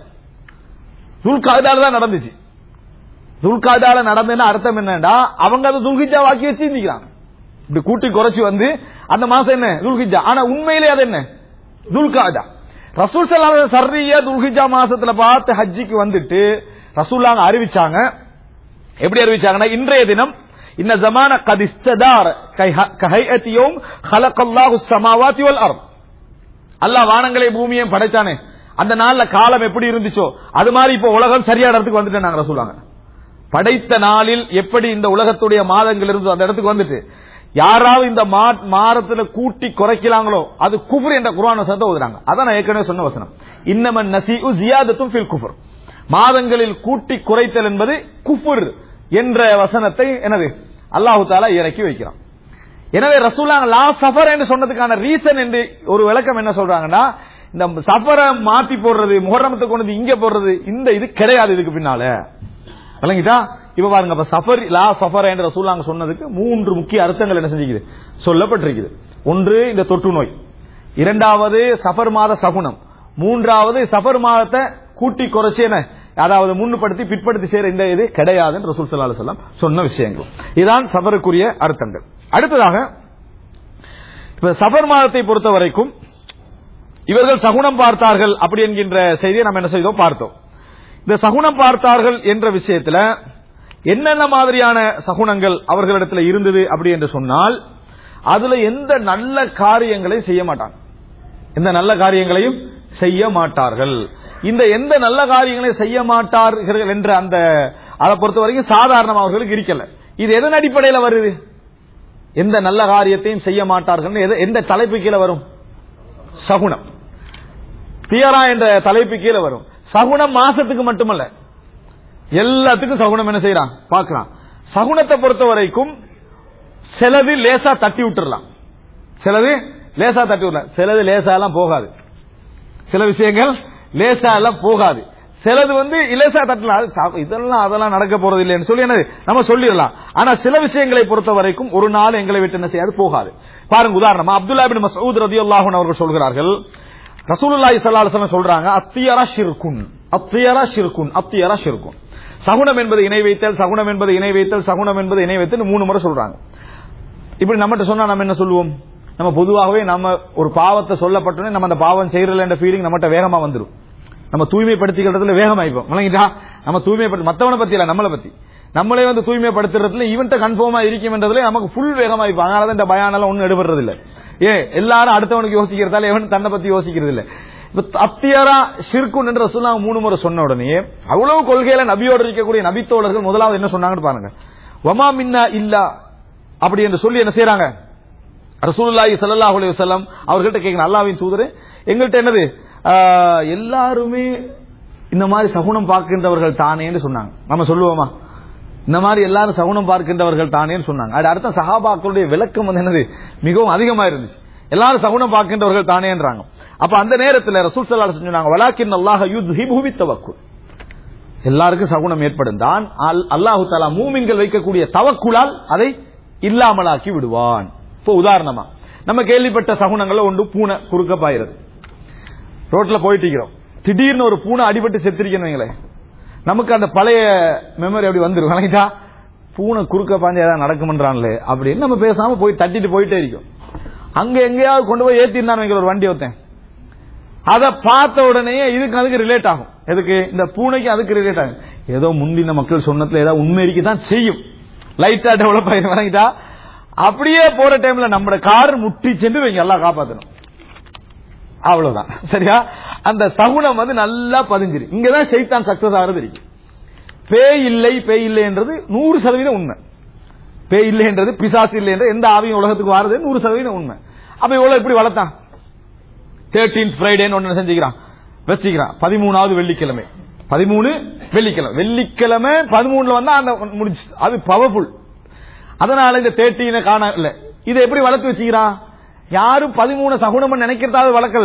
துல்காதால தான் நடந்துச்சு துல்காதால நடந்ததுன்னா அர்த்தம் என்னன்னா அவங்க அதை துல்ஹிஜா வாக்கி வச்சு இருந்திக்கிறாங்க இப்படி கூட்டி குறைச்சு வந்து அந்த மாசம் என்ன துல்ஹிஜா ஆனா உண்மையிலே அது என்ன துல்காதா ரசூல் சல்லாஹ் சர்ரிய துல்ஹிஜா மாசத்துல பார்த்து ஹஜ்ஜிக்கு வந்துட்டு ரசூல்லாங்க அறிவிச்சாங்க எப்படி அறிவிச்சாங்கன்னா இன்றைய தினம் இன்ன ஜமான கத் இஸ்ததார் கஹையத்தியும் ஹலகல்லாஹு ஸமாவாதி வல் அர்த் அல்லாஹ் வானங்களை பூமியையும் படைச்சானே அந்த நாள்ல காலம் எப்படி இருந்துச்சோ அது மாதிரி இப்போ உலகம் சரியான இடத்துக்கு வந்துட்டு நாங்க சொல்லுவாங்க படைத்த நாளில் எப்படி இந்த உலகத்துடைய மாதங்கள் இருந்தோ அந்த இடத்துக்கு வந்துட்டு யாராவது இந்த மாரத்துல கூட்டி குறைக்கலாங்களோ அது குஃபர் என்ற குரான சந்த ஓதுறாங்க அதான் நான் ஏற்கனவே சொன்ன வசனம் இன்னமன் நசிஉ ஜியாதத்தும் ஃபில் குஃபர் மாதங்களில் கூட்டி குறைத்தல் என்பது குஃபுர் என்ற வசனத்தை எனது அல்லாஹு தாலா இறக்கி வைக்கிறான் எனவே ரசூலாங்க லா சஃபர் என்று சொன்னதுக்கான ரீசன் என்று ஒரு விளக்கம் என்ன சொல்றாங்கன்னா இந்த சஃபரை மாத்தி போடுறது முகரமத்தை கொண்டு இங்க போடுறது இந்த இது கிடையாது இதுக்கு பின்னால விளங்கிட்டா இப்ப பாருங்க இப்ப சஃபர் லா சஃபர் என்ற ரசூலாங்க சொன்னதுக்கு மூன்று முக்கிய அர்த்தங்கள் என்ன செஞ்சுக்குது சொல்லப்பட்டிருக்குது ஒன்று இந்த தொற்று நோய் இரண்டாவது சஃபர் மாத சகுனம் மூன்றாவது சஃபர் மாதத்தை கூட்டி குறைச்சு என்ன அதாவது முன்னுப்படுத்தி பிற்படுத்தி சேர இந்த இது கிடையாதுன்னு ரசூல் சல்லா சொல்லம் சொன்ன விஷயங்கள் இதுதான் சபருக்குரிய அர்த்தங்கள் அடுத்ததாக இப்ப சபர் மாதத்தை பொறுத்த வரைக்கும் இவர்கள் சகுனம் பார்த்தார்கள் அப்படி என்கின்ற செய்தியை நம்ம என்ன செய்தோம் பார்த்தோம் இந்த சகுனம் பார்த்தார்கள் என்ற விஷயத்துல என்னென்ன மாதிரியான சகுனங்கள் அவர்களிடத்தில் இருந்தது அப்படி என்று சொன்னால் அதுல எந்த நல்ல காரியங்களை செய்ய மாட்டாங்க எந்த நல்ல காரியங்களையும் செய்ய மாட்டார்கள் இந்த எந்த நல்ல காரியங்களை செய்ய மாட்டார்கள் என்ற அந்த அதை பொறுத்த வரைக்கும் சாதாரண அவர்களுக்கு இருக்கல இது எதன் அடிப்படையில் வருது எந்த நல்ல காரியத்தையும் செய்ய மாட்டார்கள் எது- எந்த தலைப்பு கீழே வரும் சகுனம் தியரா என்ற தலைப்பு கீழே வரும் சகுனம் மாசத்துக்கு மட்டுமல்ல எல்லாத்துக்கும் சகுனம் என்ன செய்யறான் பார்க்கறான் சகுனத்தை பொறுத்த வரைக்கும் சிலது லேசா தட்டி விட்டுறலாம் சிலது லேசா தட்டி விடலாம் சிலது லேசா எல்லாம் போகாது சில விஷயங்கள் லேசா எல்லாம் போகாது சிலது வந்து இலேசா தட்டலாம் அது சா- இதெல்லாம் அதெல்லாம் நடக்க போறது இல்லைன்னு சொல்லி என்னது நம்ம சொல்லிடலாம் ஆனா சில விஷயங்களை பொறுத்த வரைக்கும் ஒரு நாள் எங்களை விட்டு என்ன செய்யாது போகாது பாருங்க உதாரணமா அப்துல்லா பின் மசூத் ரதியுல்லாஹு அவர்கள் சொல்கிறார்கள் ரசூலுல்லாஹி ஸல்லல்லாஹு அலைஹி வஸல்லம் சொல்றாங்க அத்தியரா ஷிர்குன் அத்தியரா ஷிர்குன் அத்தியரா ஷிர்குன் சகுனம் என்பது இணை வைத்தல் சகுனம் என்பது இணை வைத்தல் சகுனம் என்பது இணை வைத்தல் மூணு முறை சொல்றாங்க இப்படி நம்மகிட்ட சொன்னா நம்ம என்ன சொல்லுவோம் நம்ம பொதுவாகவே நம்ம ஒரு பாவத்தை சொல்லப்பட்டோன்னே நம்ம அந்த பாவம் செய்யறல என்ற ஃபீலிங் நம்மகிட்ட வேகமா வந்துடும் நம்ம தூய்மைப்படுத்திக்கிறதுல வேகமாயிப்போம் விளங்கிட்டா நம்ம தூய்மைப்படுத்த மத்தவனை பத்தி இல்ல நம்மளை பத்தி நம்மளே வந்து தூய்மைப்படுத்துறதுல இவன்ட்ட கன்ஃபார்மா இருக்கும்ன்றதுல நமக்கு ஃபுல் வேகமாயிப்போம் அதனால தான் இந்த பயானெல்லாம் ஒன்னும் எடுபடுறது இல்ல ஏ எல்லாரும் அடுத்தவனுக்கு யோசிக்கிறதால எவன் தன்னை பத்தி யோசிக்கிறது இல்ல இப்ப அத்தியாரா ஷிர்குன் என்று ரசூலுல்லாஹ் மூணு முறை சொன்ன உடனே அவ்வளவு கொள்கையில நபியோடு இருக்கக்கூடிய நபித்தோழர்கள் முதலாவது என்ன சொன்னாங்கன்னு பாருங்க வமா மின்னா இல்லா அப்படி என்று சொல்லி என்ன செய்யறாங்க ரசூலுல்லாஹி ஸல்லல்லாஹு அலைஹி வஸல்லம் அவர்கிட்ட கேட்கணும் அல்லாஹ்வின் தூதரே எங்கள்கிட்ட என்னது ஆஹ், எல்லாருமே இந்த மாதிரி சகுனம் பார்க்கின்றவர்கள் தானேன்னு சொன்னாங்க நம்ம சொல்லுவோமா இந்த மாதிரி எல்லாரும் சகுனம் பார்க்கின்றவர்கள் தானேன்னு சொன்னாங்க அது அடுத்த சஹாபாக்களுடைய விளக்கம் வந்து என்னது மிகவும் அதிகமா இருந்துச்சு எல்லாரும் சகுனம் பார்க்கின்றவர்கள் தானேன்றாங்க அப்ப அந்த நேரத்தில் ரசூல் ஸல்லல்லாஹு அலைஹி வஸல்லம் சொன்னாங்க வலாக்கின் அல்லாஹ் யுத்ஹிபு பித்தவக்குல் எல்லாருக்கும் சகுனம் ஏற்படும் தான் அல்- அல்லாஹு தாலா மூமின்கள் வைக்கக்கூடிய தவக்குலால் அதை இல்லாமலாக்கி விடுவான் இப்போ உதாரணமா நம்ம கேள்விப்பட்ட சகுனங்கள்ல ஒன்று பூனை குறுக்க பாயிறது ரோட்ல போயிட்டு இருக்கிறோம் திடீர்னு ஒரு பூனை அடிபட்டு செத்துருக்கேன்னு வைங்களேன் நமக்கு அந்த பழைய மெமரி அப்படி வந்துரும் வணங்கிட்டா பூனை குறுக்க பாஞ்சு ஏதாவது நடக்குமன்றான்ல அப்படின்னு நம்ம பேசாம போய் தட்டிட்டு போயிட்டே இருக்கோம் அங்க எங்கேயாவது கொண்டு போய் ஏத்திருந்தான்னு வைங்களேன் ஒரு வண்டி ஒருத்தன் அதை பார்த்த உடனே இதுக்கு அதுக்கு ரிலேட் ஆகும் எதுக்கு இந்த பூனைக்கு அதுக்கு ரிலேட் ஆகும் ஏதோ முந்தின மக்கள் சொன்னதுல ஏதாவது உண்மை தான் செய்யும் லைட்டா டெவலப் ஆயிரும் வணங்கிட்டா அப்படியே போற டைம்ல நம்ம கார் முட்டி சென்று வைங்க எல்லாம் காப்பாத்தணும் அவ்வளவுதான் சரியா அந்த சகுனம் வந்து நல்லா பதிஞ்சிரு இங்கதான் சைத்தான் சக்சஸ் ஆகிறது இருக்கு பேய் இல்லை பேய் இல்லை என்றது நூறு சதவீதம் உண்மை பேய் இல்லை என்றது பிசாசு இல்லை என்ற எந்த ஆவியும் உலகத்துக்கு வாரது நூறு சதவீதம் உண்மை அப்ப இவ்வளவு எப்படி வளர்த்தான் தேர்டீன்த் ஃப்ரைடேன்னு ஒன்னு செஞ்சுக்கிறான் வச்சுக்கிறான் பதிமூணாவது வெள்ளிக்கிழமை பதிமூணு வெள்ளிக்கிழமை வெள்ளிக்கிழமை பதிமூணுல வந்தா அந்த முடிச்சு அது பவர்ஃபுல் அதனால இந்த தேர்ட்டீனை காண இல்ல இதை எப்படி வளர்த்து வச்சுக்கிறான் யாரும் பதிமூணு சகுனம் நினைக்கிறதாவது வளர்க்கல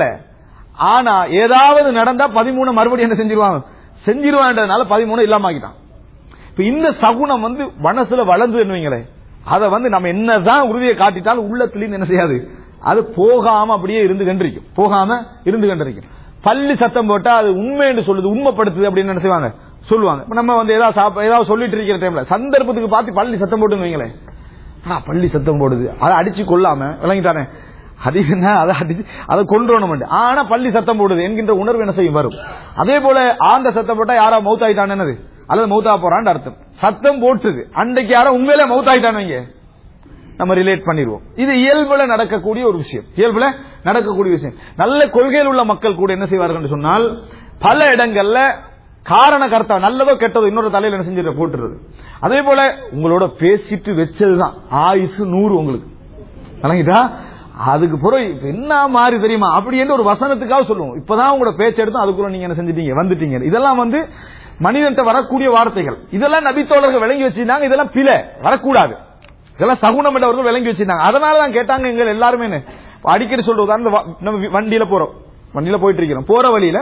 ஆனா ஏதாவது நடந்தா பதிமூணு மறுபடியும் என்ன செஞ்சிருவாங்க செஞ்சிருவான்றதுனால பதிமூணு இல்லாம ஆக்கிட்டான் இப்ப இந்த சகுனம் வந்து மனசுல வளர்ந்து வைங்களேன் அதை வந்து நம்ம என்னதான் உறுதியை காட்டிட்டாலும் உள்ளத்திலையும் என்ன செய்யாது அது போகாம அப்படியே இருந்து கண்டிருக்கும் போகாம இருந்து கண்டிருக்கும் பள்ளி சத்தம் போட்டா அது உண்மை என்று சொல்லுது உண்மைப்படுத்துது அப்படின்னு என்ன செய்வாங்க சொல்லுவாங்க இப்ப நம்ம வந்து ஏதாவது சாப்ப- ஏதாவது சொல்லிட்டு இருக்கிற டைம்ல சந்தர்ப்பத்துக்கு பார்த்து பள்ளி சத்தம் போட்டுன்னு வைங்களேன் ஆனா பள்ளி சத்தம் போடுது அதை அடிச்சு கொள்ளாம விளங்கிட்டானே அது என்ன அதை அடிச்சு அதை கொன்றோணும் ஆனா பள்ளி சத்தம் போடுது என்கின்ற உணர்வு என்ன செய்யும் வரும் அதே போல ஆந்த சத்தம் போட்டா யாரா மவுத் ஆயிட்டான் என்னது அல்லது மவுத்தா போறான்னு அர்த்தம் சத்தம் போட்டுது அன்றைக்கு யாரோ உண்மையிலே மவுத் ஆயிட்டான் வைங்க நம்ம ரிலேட் பண்ணிடுவோம் இது இயல்புல நடக்கக்கூடிய ஒரு விஷயம் இயல்புல நடக்கக்கூடிய விஷயம் நல்ல கொள்கையில் உள்ள மக்கள் கூட என்ன செய்வார்கள் என்று சொன்னால் பல இடங்கள்ல காரண கர்த்தா நல்லதோ கெட்டதோ இன்னொரு தலையில என்ன செஞ்சிட போட்டுறது அதே போல உங்களோட பேசிட்டு வச்சதுதான் ஆயுசு நூறு உங்களுக்கு வழங்கிட்டா அதுக்கு பிறகு இப்ப என்ன மாறி தெரியுமா அப்படி என்று ஒரு வசனத்துக்காக சொல்லுவோம் இப்பதான் உங்களோட பேச்சு எடுத்தோம் அதுக்குள்ள நீங்க என்ன செஞ்சிட்டீங்க வந்துட்டீங்க இதெல்லாம் வந்து மனிதன்ட்ட வரக்கூடிய வார்த்தைகள் இதெல்லாம் நபித்தோழர்கள் விளங்கி வச்சிருந்தாங்க இதெல்லாம் பிழை வரக்கூடாது இதெல்லாம் சகுனம் என்றவர்கள் விளங்கி வச்சிருந்தாங்க அதனால தான் கேட்டாங்க எங்க எல்லாருமே என்ன, அடிக்கடி சொல்ற உதாரணம் இந்த வ- நம்ம வி- வண்டியில போறோம் வண்டியில போயிட்டு இருக்கிறோம் போற வழியில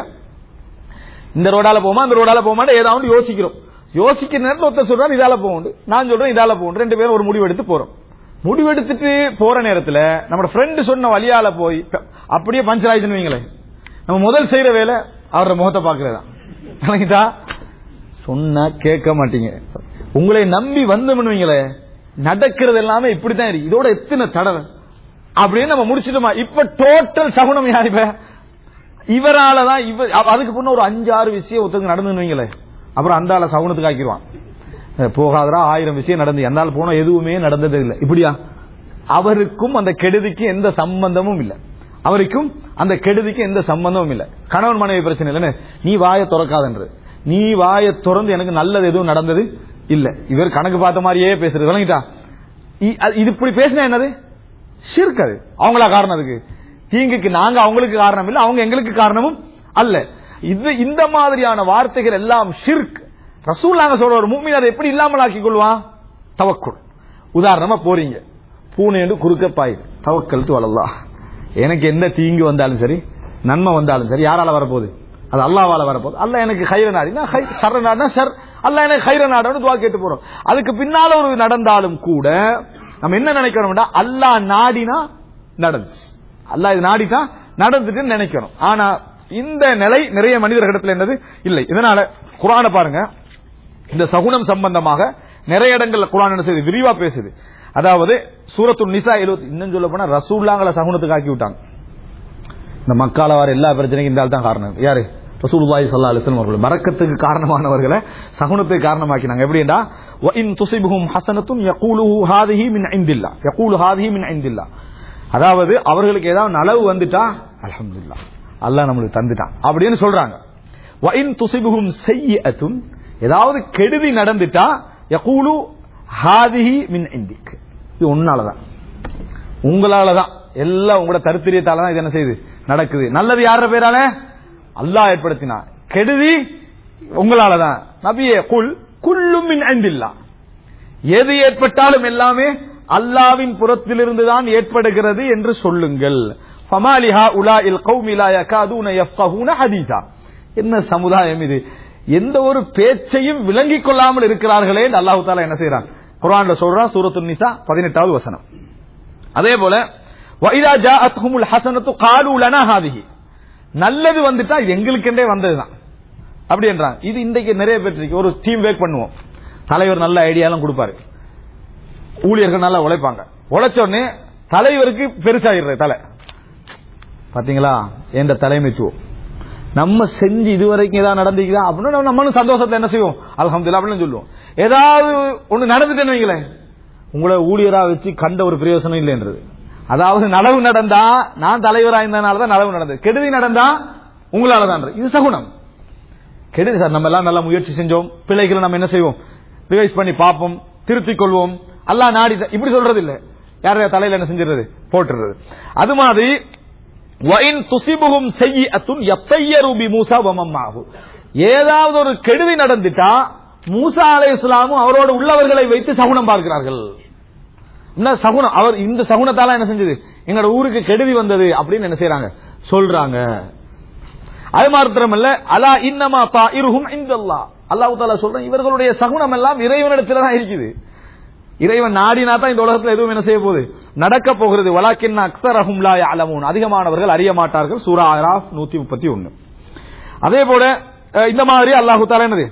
இந்த ரோடால போமா அந்த ரோடால போமா ஏதாவது யோசிக்கிறோம் யோசிக்கிற நேரத்தில் ஒருத்தர் சொல்றாரு இதால போகுண்டு நான் சொல்றேன் இதால போகுண்டு ரெண்டு பேரும் ஒரு முடிவு எடுத்து போறோம் முடிவெடுத்துட்டு போற நேரத்துல நம்ம ஃப்ரெண்டு சொன்ன வழியால போய் ப- அப்படியே பஞ்சர் ஆயிடுச்சுன்னு வைங்களேன் நம்ம முதல் செய்யற வேலை அவரோட முகத்தை பாக்குறதா விளங்கிட்டா சொன்னா கேட்க மாட்டீங்க உங்களை நம்பி வந்தோம்னு வைங்களேன் நடக்கிறது எல்லாமே இப்படித்தான் இருக்கு இதோட எத்தனை தடவை அப்படின்னு நம்ம முடிச்சிட்டோமா இப்ப டோட்டல் சகுனம் யார் இப்ப இவரால தான் இவர் அ- அதுக்கு முன்ன ஒரு அஞ்சு ஆறு விஷயம் ஒருத்தருக்கு நடந்துன்னு வைங்களேன் அப்புறம் அந்த ஆளை சகுனத்துக்கு ஆக்கிடுவான் அஹ் போகாதரா ஆயிரம் விஷயம் நடந்து எந்த ஆள் போனா எதுவுமே நடந்தது இல்லை இப்படியா அவருக்கும் அந்த கெடுதிக்கு எந்த சம்பந்தமும் இல்லை அவருக்கும் அந்த கெடுதிக்கு எந்த சம்பந்தமும் இல்லை கணவன் மனைவி பிரச்சனை இல்லைன்னு நீ வாயை திறக்காதன்று நீ வாயை திறந்து எனக்கு நல்லது எதுவும் நடந்தது இல்ல இவர் கணக்கு பார்த்த மாதிரியே பேசுறது விளங்கிட்டா இ- அது- இது இப்படி பேசினா என்னது ஷிர்க் அது அவங்களா காரணம் அதுக்கு தீங்குக்கு நாங்க அவங்களுக்கு காரணம் இல்ல அவங்க எங்களுக்கு காரணமும் அல்ல இது இந்த மாதிரியான வார்த்தைகள் எல்லாம் ஷிர்க் ரசூல் நாங்க சொல்ற ஒரு மூமின் அதை எப்படி இல்லாமல் ஆக்கிக் கொள்வான் தவக்குள் உதாரணமா போறீங்க பூனைன்னு குறுக்க பாயுது தவக்கல் வளல்லா எனக்கு எந்த தீங்கு வந்தாலும் சரி நன்மை வந்தாலும் சரி யாரால வரப்போகுது அது அல்லாவால வரப்போகுது அல்ல எனக்கு ஹைர நாடினா ஹை சர நாடினா சர் அல்ல எனக்கு ஹைர நாடன்னு துவா கேட்டு போறோம் அதுக்கு பின்னால ஒரு நடந்தாலும் கூட நம்ம என்ன நினைக்கிறோம்டா அல்லாஹ் நாடினா நடந்துச்சு அல்லாஹ் இது நாடிட்டா நடந்துட்டு நினைக்கிறோம் ஆனா இந்த நிலை நிறைய மனிதர்களிடத்துல என்னது இல்லை இதனால குரானை பாருங்க இந்த சகுனம் சம்பந்தமாக நிறைய இடங்கள்ல குரான் என்ன செய்யுது விரிவா பேசுது அதாவது சூரத்து நிசா எழுபத்தி இன்னும் சொல்ல போனா ரசூல்லாங்களை சகுனத்துக்கு ஆக்கி விட்டாங்க இந்த மக்கால வர எல்லா பிரச்சனைக்கும் இந்த ஆள் தான் காரணம் யாரு ரசூலுல்லாஹி ஸல்லல்லாஹு அலைஹி வஸல்லம் அவர்கள் பரக்கத்துக்கு காரணமானவர்களை சகுனத்துக்கு காரணமாக்கினாங்க எப்படின்னா வ இன் துஸிபுஹும் ஹஸனத்தும் யகூலுஹு ஹாதிஹி மின் இன்தில்லா யகூலு ஹாதிஹி மின் இன்தில்லா அதாவது அவர்களுக்கு ஏதாவது நலவு வந்துட்டா அல்ஹம்துலில்லாஹ் அல்லாஹ் நம்மளுக்கு தந்துட்டான் அப்படின்னு சொல்றாங்க வ இன் துஸிபுஹும் சய்யிஅத்துன் ஏதாவது கெடுதி நடந்துட்டா யகூலு ஹாதிஹி மின் இன்திக் இது உன்னாலதான் உங்களாலதான் எல்லாம் உங்களோட தருத்திரியத்தால தான் இது என்ன செய்யுது நடக்குது நல்லது யார பேரால அல்லாஹ் ஏற்படுத்தினா கெடுதி உங்களாலதான் நபியே குல் குல்லும் மின் ஐந்தில்லா எது ஏற்பட்டாலும் எல்லாமே அல்லாவின் புறத்திலிருந்து தான் ஏற்படுகிறது என்று சொல்லுங்கள் ஃபமாலிஹா உலா இல் கௌமிலா யகாதுன யஃப்கஹூன ஹதீஸா என்ன சமுதாயம் இது எந்த ஒரு பேச்சையும் விளங்கிக் கொள்ளாமல் இருக்கிறார்களே என்று அல்லாஹ் தாலா என்ன செய்றான் குர்ஆன்ல சொல்றான் சூரத்துன் நிசா 18வது வசனம் அதே போல வைதா ஜாஅத்ஹுமுல் ஹஸனத்து காலு லனா ஹாதிஹி நல்லது வந்துட்டா இது எங்களுக்கென்றே வந்ததுதான் அப்படி என்றான் இது இன்றைக்கு நிறைய பேர் இருக்கு ஒரு டீம் ஒர்க் பண்ணுவோம் தலைவர் நல்ல ஐடியாலாம் கொடுப்பாரு ஊழியர்கள் நல்லா உழைப்பாங்க உழைச்ச உடனே தலைவருக்கு பெருசாகிடுற தலை பாத்தீங்களா என்ற தலைமைத்துவம் நம்ம செஞ்சு இதுவரைக்கும் ஏதாவது நடந்துக்குதா அப்படின்னா நம்மளும் சந்தோஷத்தை என்ன செய்வோம் அல்ஹம்துலில்லாஹ் அப்படின்னு சொல்லுவோம் ஏதாவது ஒண்ணு நடந்துட்டேன்னு வைங்களேன் உங்களை ஊழியரா வச்சு கண்ட ஒரு பிரயோசனம் இல்லைன்றது அதாவது நலவு நடந்தா நான் தலைவரா இருந்தனால தான் நலவு நடந்தது கெடுதி நடந்தா உங்களால தான் இது சகுனம் கெடுதி சார் நம்ம எல்லாம் நல்லா முயற்சி செஞ்சோம் பிள்ளைகளை நம்ம என்ன செய்வோம் ரிவைஸ் பண்ணி பார்ப்போம் திருத்திக் கொள்வோம் அல்லாஹ் நாடி இப்படி சொல்றது இல்ல யாரையா தலையில என்ன செஞ்சிடுறது போட்டுறது அது மாதிரி வயின் துசிபுகும் செய்யத்துன் எத்தையரு பி மூசா வமம்மாகு ஏதாவது ஒரு கெடுதி நடந்துட்டா மூசா அலை இஸ்லாமும் அவரோடு உள்ளவர்களை வைத்து சகுனம் பார்க்கிறார்கள் என்ன சகுனம் அவர் இந்த சகுனத்தால என்ன செஞ்சது எங்களோட ஊருக்கு கெடுதி வந்தது அப்படின்னு என்ன செய்யறாங்க சொல்றாங்க அது மாத்திரமல்ல அலா இன்னமா தா இருஹும் இந்தல்லா அல்லாஹ் தாலா சொல்றேன் இவர்களுடைய சகுனம் எல்லாம் இறைவனிடத்துல தான் இருக்குது இறைவன் நாடினா தான் இந்த உலகத்துல எதுவும் என்ன செய்ய போகுது நடக்க போகிறது வலாக்கின் அக்சர் அஹும்லா அலமூன் அதிகமானவர்கள் அறிய மாட்டார்கள் சூரா அராஃப் நூத்தி முப்பத்தி ஒன்னு அதே போல அஹ், இந்த மாதிரி அல்லாஹு தாலா என்னது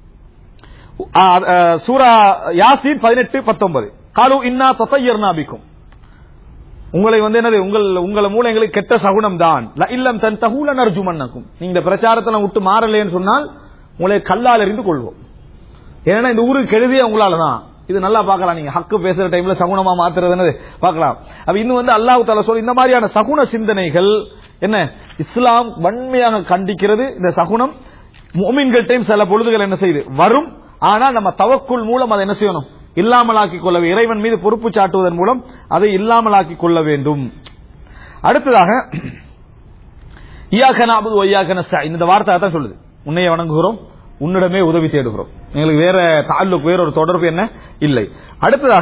அஹ், அஹ், சூரா யாசீன் பதினெட்டு பத்தொன்பது காலு இன்னா தத்தையர்னா பிக்கும் உங்களை வந்து என்னது உங்கள் உங்களை மூலம் எங்களுக்கு கெட்ட சகுனம் தான் இல்லம் தன் தகுல நர்ஜுமன்னக்கும் நீங்க இந்த பிரச்சாரத்தை விட்டு மாறலைன்னு சொன்னால் உங்களை கல்லால் எறிந்து கொள்வோம் ஏன்னா இந்த ஊருக்கு கெடுதியே உங்களால தான் இது நல்லா பார்க்கலாம் நீங்க ஹக்கு பேசுற டைம்ல சகுனமா மாத்துறது என்னது பார்க்கலாம் அப்ப இன்னும் வந்து அல்லாஹ் தாலா சொல்லி இந்த மாதிரியான சகுன சிந்தனைகள் என்ன இஸ்லாம் வன்மையாக கண்டிக்கிறது இந்த சகுனம் மோமின்கள் டைம் சில பொழுதுகள் என்ன செய்யுது வரும் ஆனா நம்ம தவக்குள் மூலம் அதை என்ன செய்யணும் இல்லாமலாக்கிக் கொள்ள வே- இறைவன் மீது பொறுப்பு சாட்டுவதன் மூலம் அதை இல்லாமலாக்கிக் கொள்ள வேண்டும் அடுத்ததாக இயாக்க நாபுது ஒய்யாக்க நஸ்தா இந்த வார்த்தை தான் சொல்லுது உன்னைய வணங்குகிறோம் உன்னிடமே உதவி தேடுகிறோம் எங்களுக்கு வேற தாலுக்கு வேற ஒரு தொடர்பு என்ன இல்லை அடுத்ததாக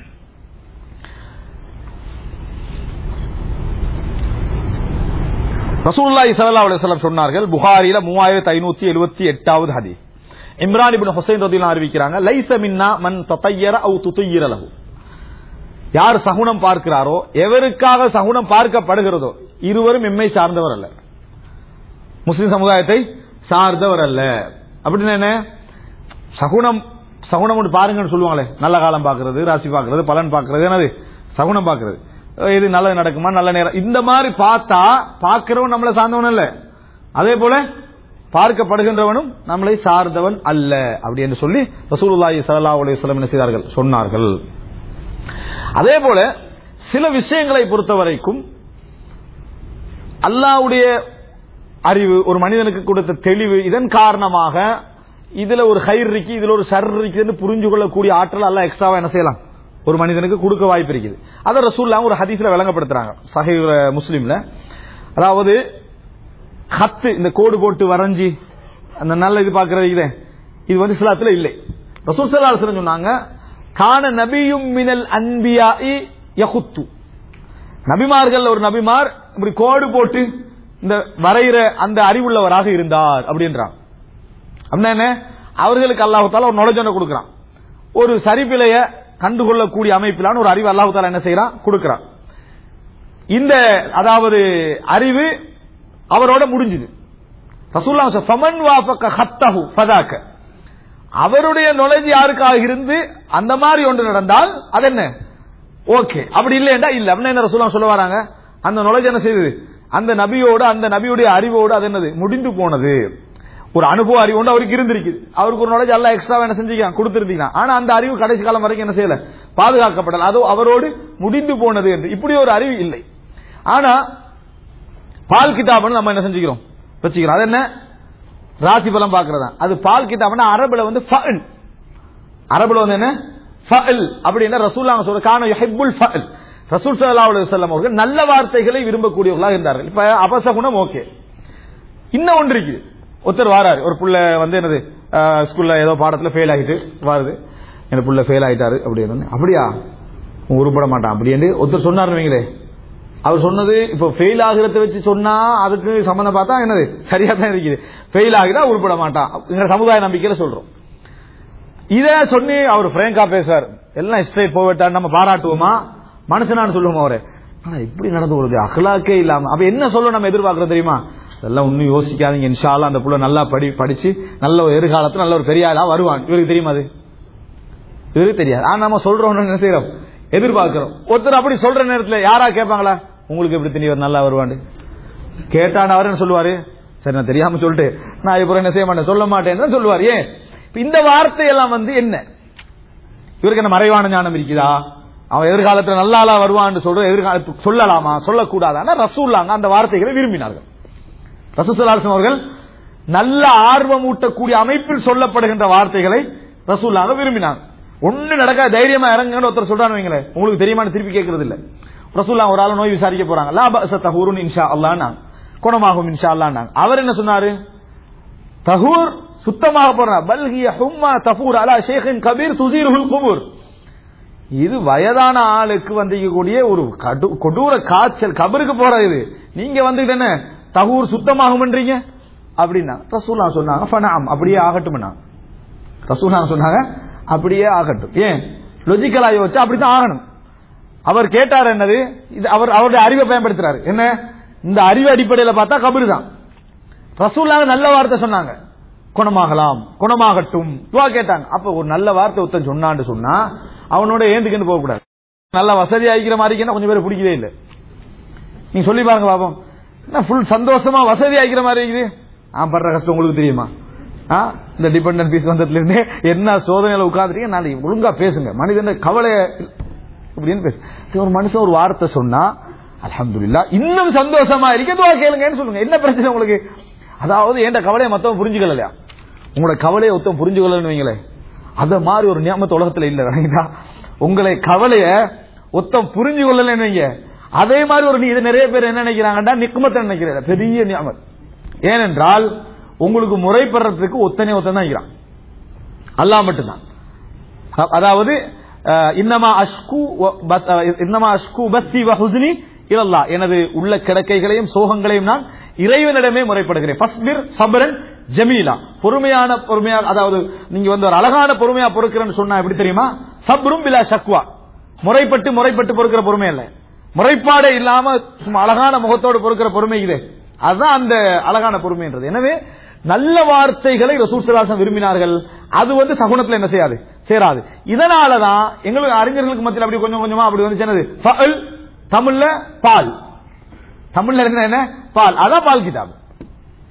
ரசூலுல்லாஹி ஸல்லல்லாஹு அலைஹி வஸல்லம் சொன்னார்கள் புகாரில 3578வது ஹதீஸ் இம்ரான் இப்னு ஹுசைன் ரதியல்லாஹு அறிவிக்கிறாங்க லைஸ மின்னா மன் தத்தய்யர அவு துதையிர லஹு யார் சகுனம் பார்க்கிறாரோ எவருக்காக சகுனம் பார்க்கப்படுகிறதோ இருவரும் எம்மை சார்ந்தவர் அல்ல முஸ்லிம் சமுதாயத்தை சார்ந்தவர் அல்ல அப்படின்னு என்ன சகுனம் சகுனம் ஒன்று பாருங்கன்னு சொல்லுவாங்களே நல்ல காலம் பார்க்கிறது ராசி பார்க்கிறது பலன் பார்க்கிறது என்னது சகுனம் பார்க்கிறது அஹ் இது நல்லது நடக்குமா நல்ல நேரம் இந்த மாதிரி பார்த்தா பார்க்கிறவன் நம்மள சார்ந்தவன் இல்ல அதே போல பார்க்கப்படுகின்றவனும் நம்மளை சார்ந்தவன் அல்ல அப்படி என்று சொல்லி ரசூலுல்லாஹி ஸல்லல்லாஹு அலைஹி வஸல்லம் என்ன செய்தார்கள் சொன்னார்கள் அதே போல சில விஷயங்களை பொறுத்த வரைக்கும் அல்லாஹ்வுடைய அறிவு ஒரு மனிதனுக்கு கொடுத்த தெளிவு இதன் காரணமாக இதுல ஒரு கயிறு இருக்கு இதுல ஒரு சர் இருக்குன்னு புரிஞ்சு கொள்ளக்கூடிய ஆற்றல் அல்லாஹ் எக்ஸ்ட்ராவா என்ன செய்யலாம் ஒரு மனிதனுக்கு கொடுக்க வாய்ப்பு இருக்குது அதை ரசூல்லாம் ஒரு ஹதீஸ்ல விளங்கப்படுத்துறாங்க சஹி முஸ்லீம்ல அதாவது ஹத்து இந்த கோடு போட்டு வரைஞ்சி அந்த நல்ல இது பாக்குறது இது இது வந்து இஸ்லாத்துல இல்லை ரசூல் ஸல்லல்லாஹு அலைஹி வஸல்லம் சொன்னாங்க கான நபியும் மினல் அன்பியாஇ யஹுத்து நபிமார்கள் ஒரு நபிமார் இப்படி கோடு போட்டு இந்த வரைகிற அந்த அறிவுள்ளவராக இருந்தார் அப்படின்றான் அப்படின்னா என்ன அவர்களுக்கு அல்லாஹு தாலா ஒரு நுழைஞ்சொன்ன கொடுக்கிறான் ஒரு சரிபிழைய கண்டுகொள்ளக்கூடிய அமைப்பிலான ஒரு அறிவு அல்லாஹு தாலா என்ன செய்யறான் கொடுக்கிறான் இந்த அதாவது அறிவு அவரோட முடிஞ்சுது ரசூல்லா ஃபமன் வாஃபக ஹத்தஹு ஃபதாக்க அவருடைய நுழைஞ்சு யாருக்காக இருந்து அந்த மாதிரி ஒன்று நடந்தால் அது என்ன ஓகே அப்படி இல்லையா இல்ல அப்படின்னா என்ன ரசூல்லா சொல்ல வராங்க அந்த நுழைஞ்சு என்ன செய்தது அந்த நபியோட அந்த நபியுடைய அறிவோடு அது என்னது முடிந்து போனது ஒரு அனுபவ அறிவு ஒன்று அவருக்கு இருந்திருக்கு அவருக்கு ஒரு நாலேஜ் எல்லாம் எக்ஸ்ட்ரா என்ன செஞ்சுக்கலாம் கொடுத்திருந்தீங்க ஆனா அந்த அறிவு கடைசி காலம் வரைக்கும் என்ன செய்யல பாதுகாக்கப்படல அதோ அவரோடு முடிந்து போனது என்று இப்படி ஒரு அறிவு இல்லை ஆனா பால் கிதாப்னு நம்ம என்ன செஞ்சுக்கிறோம் வச்சுக்கிறோம் அது என்ன ராசி பலம் பாக்குறதா அது பால் கிதாப்னா அரபுல வந்து ஃபஅல் அரபுல வந்து என்ன ஃபஅல் அப்படின்னா ரசூல் சொல்ற கான யுஹிப்புல் ஃபஅல் ரசூல் ஸல்லல்லாஹு அலைஹி வஸல்லம் அவர்கள் நல்ல வார்த்தைகளை விரும்பக்கூடியவர்களாக இருந்தார்கள் இப்ப அபசகுணம் ஓகே இன்னும் ஒன்று இருக்குது ஒருத்தர் வாராரு ஒரு புள்ள வந்து என்னது அஹ், ஸ்கூல்ல ஏதோ பாடத்துல ஃபெயில் ஆகிட்டு வருது என் புள்ள ஃபெயில் ஆயிட்டாரு அப்படின்னு அப்படியா உன் உருப்பட மாட்டான் அப்படின்னு ஒருத்தர் சொன்னாரு வைங்களே அவர் சொன்னது இப்ப ஃபெயில் ஆகிறத வச்சு சொன்னா அதுக்கு சம்பந்தம் பார்த்தா என்னது சரியா தான் இருக்குது ஃபெயில் ஆகிட்டா உருப்பட மாட்டான் எங்க சமுதாய நம்பிக்கையில சொல்றோம் இத சொல்லி அவர் பிரியங்கா பேசுவார் எல்லாம் ஸ்ட்ரைட் போவிட்டார் நம்ம பாராட்டுவோமா மனுஷனான்னு சொல்லுவோம் அவரு ஆனா இப்படி நடந்து வருது அகலாக்கே இல்லாம அப்ப என்ன சொல்ல நம்ம எதிர்பார்க்கறோம் தெரியுமா அதெல்லாம் ஒன்னும் யோசிக்காதீங்க இன்ஷால்லா அந்த புள்ள நல்லா படி படிச்சு நல்ல ஒரு எதிர்காலத்துல நல்ல ஒரு பெரிய ஆளா வருவான் இவருக்கு தெரியுமா அது இவருக்கு தெரியாது ஆனா நம்ம சொல்றோம் என்ன செய்யறோம் எதிர்பார்க்கிறோம் ஒருத்தர் அப்படி சொல்ற நேரத்துல யாரா கேட்பாங்களா உங்களுக்கு எப்படி தெரியும் இவர் நல்லா வருவாண்டு கேட்டான் அவரு சொல்லுவாரு சரி நான் தெரியாம சொல்லிட்டு நான் இப்போ என்ன செய்ய மாட்டேன் சொல்ல மாட்டேன்னு சொல்லுவார் ஏன் இப்ப இந்த வார்த்தையெல்லாம் வந்து என்ன இவருக்கு என்ன மறைவான ஞானம் இருக்குதா அவன் எதிர்காலத்துல நல்ல ஆளா வருவான்னு சொல்ற எதிர்காலத்துக்கு சொல்லலாமா சொல்லக்கூடாதா ரசூல்லாங்க அந்த வார்த்தைகளை விரும்பினார்கள் ரசூசல்லாசன் அவர்கள் நல்ல ஆர்வம் ஊட்டக்கூடிய அமைப்பில் சொல்லப்படுகின்ற வார்த்தைகளை ரசூல்லாங்க விரும்பினாங்க ஒண்ணு நடக்க தைரியமா இறங்குன்னு ஒருத்தர் சொல்றான்னு வைங்களேன் உங்களுக்கு தெரியுமான்னு திருப்பி கேட்கறது இல்ல ரசூல்லா ஒரு ஆள் நோய் விசாரிக்க போறாங்க லா பஅஸ தஹூருன் இன்ஷா அல்லாஹ் குணமாகும் இன்ஷா அல்லாஹ் அவர் என்ன சொன்னாரு தஹூர் சுத்தமாக போறார் பல்கிய ஹும்மா தஃபூர் அலா ஷேഖിன் கபீர் துசீருல் குபூர் இது வயதான ஆளுக்கு வந்திக்கக்கூடிய ஒரு கடு- கொடூர காய்ச்சல் கபருக்கு போறது இது நீங்க வந்துட்டு என்ன தகூர் சுத்தமாகும்ன்றீங்க அப்படின்னா ரசூலா சொன்னாங்க ஃபனாம் அப்படியே ஆகட்டும் ரசூலா சொன்னாங்க அப்படியே ஆகட்டும் ஏன் லொஜிக்கலா யோசிச்சு அப்படித்தான் ஆகணும் அவர் கேட்டார் என்னது இது அவர் அவருடைய அறிவை பயன்படுத்துறாரு என்ன இந்த அறிவு அடிப்படையில் பார்த்தா கபரு தான் ரசூலாக நல்ல வார்த்தை சொன்னாங்க குணமாகலாம் குணமாகட்டும் துவா கேட்டாங்க அப்ப ஒரு நல்ல வார்த்தை ஒருத்தன் சொன்னான்னு சொன்னா அவனோட ஏந்துக்கிட்டு போக கூடாது நல்ல வசதி ஆகிக்கிற மாதிரி இருக்குன்னா கொஞ்சம் பேர் பிடிக்கவே இல்லை நீங்க சொல்லி பாருங்க பாப்போம் என்ன ஃபுல் சந்தோஷமா வசதி ஆகிக்கிற மாதிரி இருக்குது ஆ படுற கஷ்டம் உங்களுக்கு தெரியுமா ஆ இந்த டிபெண்டன்ட் பீஸ் வந்ததுல இருந்து என்ன சோதனையில உட்காந்துட்டீங்க நாளைக்கு ஒழுங்கா பேசுங்க மனிதன் கவலை இப்படின்னு பேசு சரி, ஒரு மனுஷன் ஒரு வார்த்தை சொன்னா அல்ஹம்துலில்லாஹ் இன்னும் சந்தோஷமா இருக்க துவா கேளுங்கன்னு சொல்லுங்க என்ன பிரச்சனை உங்களுக்கு அதாவது என்ற கவலையை மத்தவன் புரிஞ்சுக்கலையா உங்களோட கவலையை ஒருத்தன் புரிஞ்சுக்கலன்னு வைங்களேன் அத மாதிரி ஒரு நியமத்து உலகத்துல இல்ல ரைட்டா உங்களை கவலைய ஒத்தம் புரிஞ்சு கொள்ளலன்னு வைங்க அதே மாதிரி ஒரு நீ- இது நிறைய பேர் என்ன நினைக்கிறாங்கடா நிக்குமத்தை நினைக்கிறாங்க பெரிய நியமத் ஏனென்றால் உங்களுக்கு முறைப்படுறதுக்கு ஒத்தனை ஒத்தன் தான் இருக்கிறான் அல்லாஹ் மட்டும்தான் அ- அதாவது அஹ், இன்னமா அஷ்கு வ- பத்- அஹ், இன்னமா அஷ்கு பத்தி வ ஹுஸ்னி இலல்லா எனது உள்ள கிடக்கைகளையும் சோகங்களையும் நான் இறைவனிடமே முறைப்படுகிறேன் ஃபஸ்பிர் சபரன் ஜமீலா பொறுமையான பொறுமையா அதாவது நீங்க வந்து ஒரு அழகான பொறுமையா பொறுக்கிறேன்னு சொன்னா எப்படி தெரியுமா சப்ரும் பிலா ஷக்வா முறைப்பட்டு முறைப்பட்டு பொறுக்கிற பொறுமை இல்ல முறைப்பாடே இல்லாம சும்மா அழகான முகத்தோடு பொறுக்கிற பொறுமை இது அதுதான் அந்த அழகான பொறுமைன்றது எனவே நல்ல வார்த்தைகளை ரசூசலாசம் விரும்பினார்கள் அது வந்து சகுனத்துல என்ன செய்யாது சேராது இதனாலதான் எங்களுக்கு அறிஞர்களுக்கு மத்தியில் அப்படி கொஞ்சம் கொஞ்சமா அப்படி வந்து சொன்னது ஃபஅல், தமிழ்ல பால் தமிழ்ல என்ன என்ன பால் அதான் பால் கிதாப்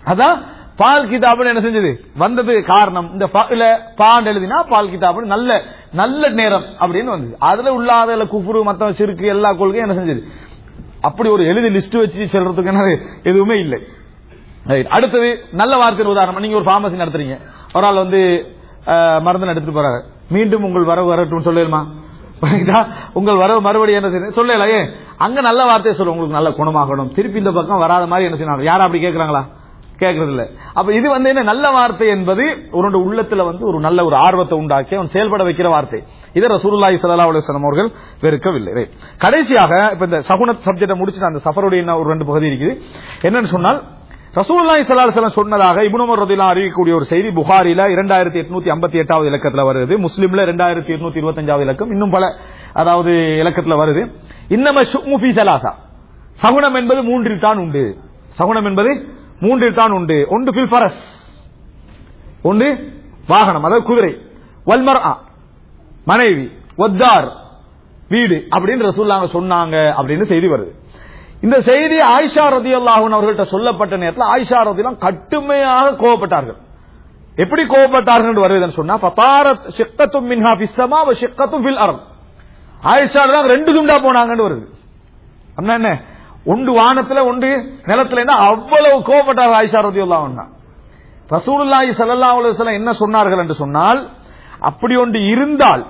அதான் பால் கிதாப்னு என்ன செஞ்சது வந்தது காரணம் இந்த இல்ல பாண்ட் எழுதினா பால் கிதாப்னு நல்ல நல்ல நேரம் அப்படின்னு வந்தது அதுல உள்ளாத குஃபுரு மத்த சிறுக்கு எல்லா கொள்கையும் என்ன செஞ்சது அப்படி ஒரு எழுதி லிஸ்ட் வச்சு சொல்றதுக்கு என்ன எதுவுமே இல்லை Right. அடுத்தது நல்ல வார்த்தையின் உதாரணம் நீங்க ஒரு பார்மசி நடத்துறீங்க ஒரு ஆள் வந்து அஹ், மருந்து எடுத்துட்டு போறாரு மீண்டும் உங்கள் வரவு வரட்டும் சொல்லலுமா புரியுதா? உங்கள் வரவு மறுபடியும் என்ன செய்யுது சொல்லல ஏன் அங்க நல்ல வார்த்தையை சொல்லும் உங்களுக்கு நல்ல குணமாகணும் திருப்பி இந்த பக்கம் வராத மாதிரி என்ன செய்யணும் யாரும் அப்படி கேட்கறாங்களா கேட்கறது இல்ல அப்ப இது வந்து என்ன நல்ல வார்த்தை என்பது உன்னோட உள்ளத்துல வந்து ஒரு நல்ல ஒரு ஆர்வத்தை உண்டாக்கி அவன் செயல்பட வைக்கிற வார்த்தை இதை ரசூலுல்லாஹி ஸல்லல்லாஹு அலைஹி வஸல்லம் அவர்கள் வெறுக்கவில்லை Right. கடைசியாக இப்ப இந்த சகுன சப்ஜெக்டை முடிச்சுட்டு அந்த சஃபருடைய இன்னும் ஒரு ரெண்டு பகுதி இருக்குது என்னன்னு சொன்னால் ரசூலுல்லாஹி ஸல்லல்லாஹு அலைஹி வஸல்லம் சொன்னதாக இப்னு உமர் ரலியல்லாஹு அறிவிக்கக்கூடிய ஒரு செய்தி புகாரில 2858வது இலக்கத்துல வருது முஸ்லிம்ல 2825வது இலக்கம் இன்னும் பல அதாவது இலக்கத்துல வருது இன்னம ஷுமு ஃபீ ஸலாசா சகுனம் என்பது மூன்றில் தான் உண்டு சகுனம் என்பது மூன்றில் தான் உண்டு ஒன்று ஃபில் ஃபரஸ் ஒன்று வாகனம் அதாவது குதிரை வல்மர் மனைவி ஒத்தார் வீடு அப்படின்னு ரசூல்லாங்க சொன்னாங்க அப்படின்னு செய்தி வருது இந்த செய்தி ஆயிஷா ரதியல்லாஹுன் அவர்கள்ட்ட சொல்லப்பட்ட நேரத்தில் ஆயிஷா ரதியெல்லாம் கடுமையாக கோவப்பட்டார்கள் எப்படி கோவப்பட்டார்கள் என்று வருதுன்னு சொன்னா ஃபதாரத் ஷிக்கத்தும் மின்ஹா ஃபிஸ்ஸமா வ ஷிக்கத்தும் ஃபில் அர்த் ஆயிஷா தான் ரெண்டு துண்டா போனாங்கன்னு வருது அப்படின்னா என்ன ஒன்று வானத்துல ஒன்று நிலத்துல என்ன அவ்வளவு கோவப்பட்டார் ஆயிஷா ரதியல்லாஹுன்னா ரசூலுல்லாஹி ஸல்லல்லாஹு அலைஹி வஸல்லம் என்ன சொன்னார்கள் என்று சொன்னால் அப்படி ஒன்று இருந்தால்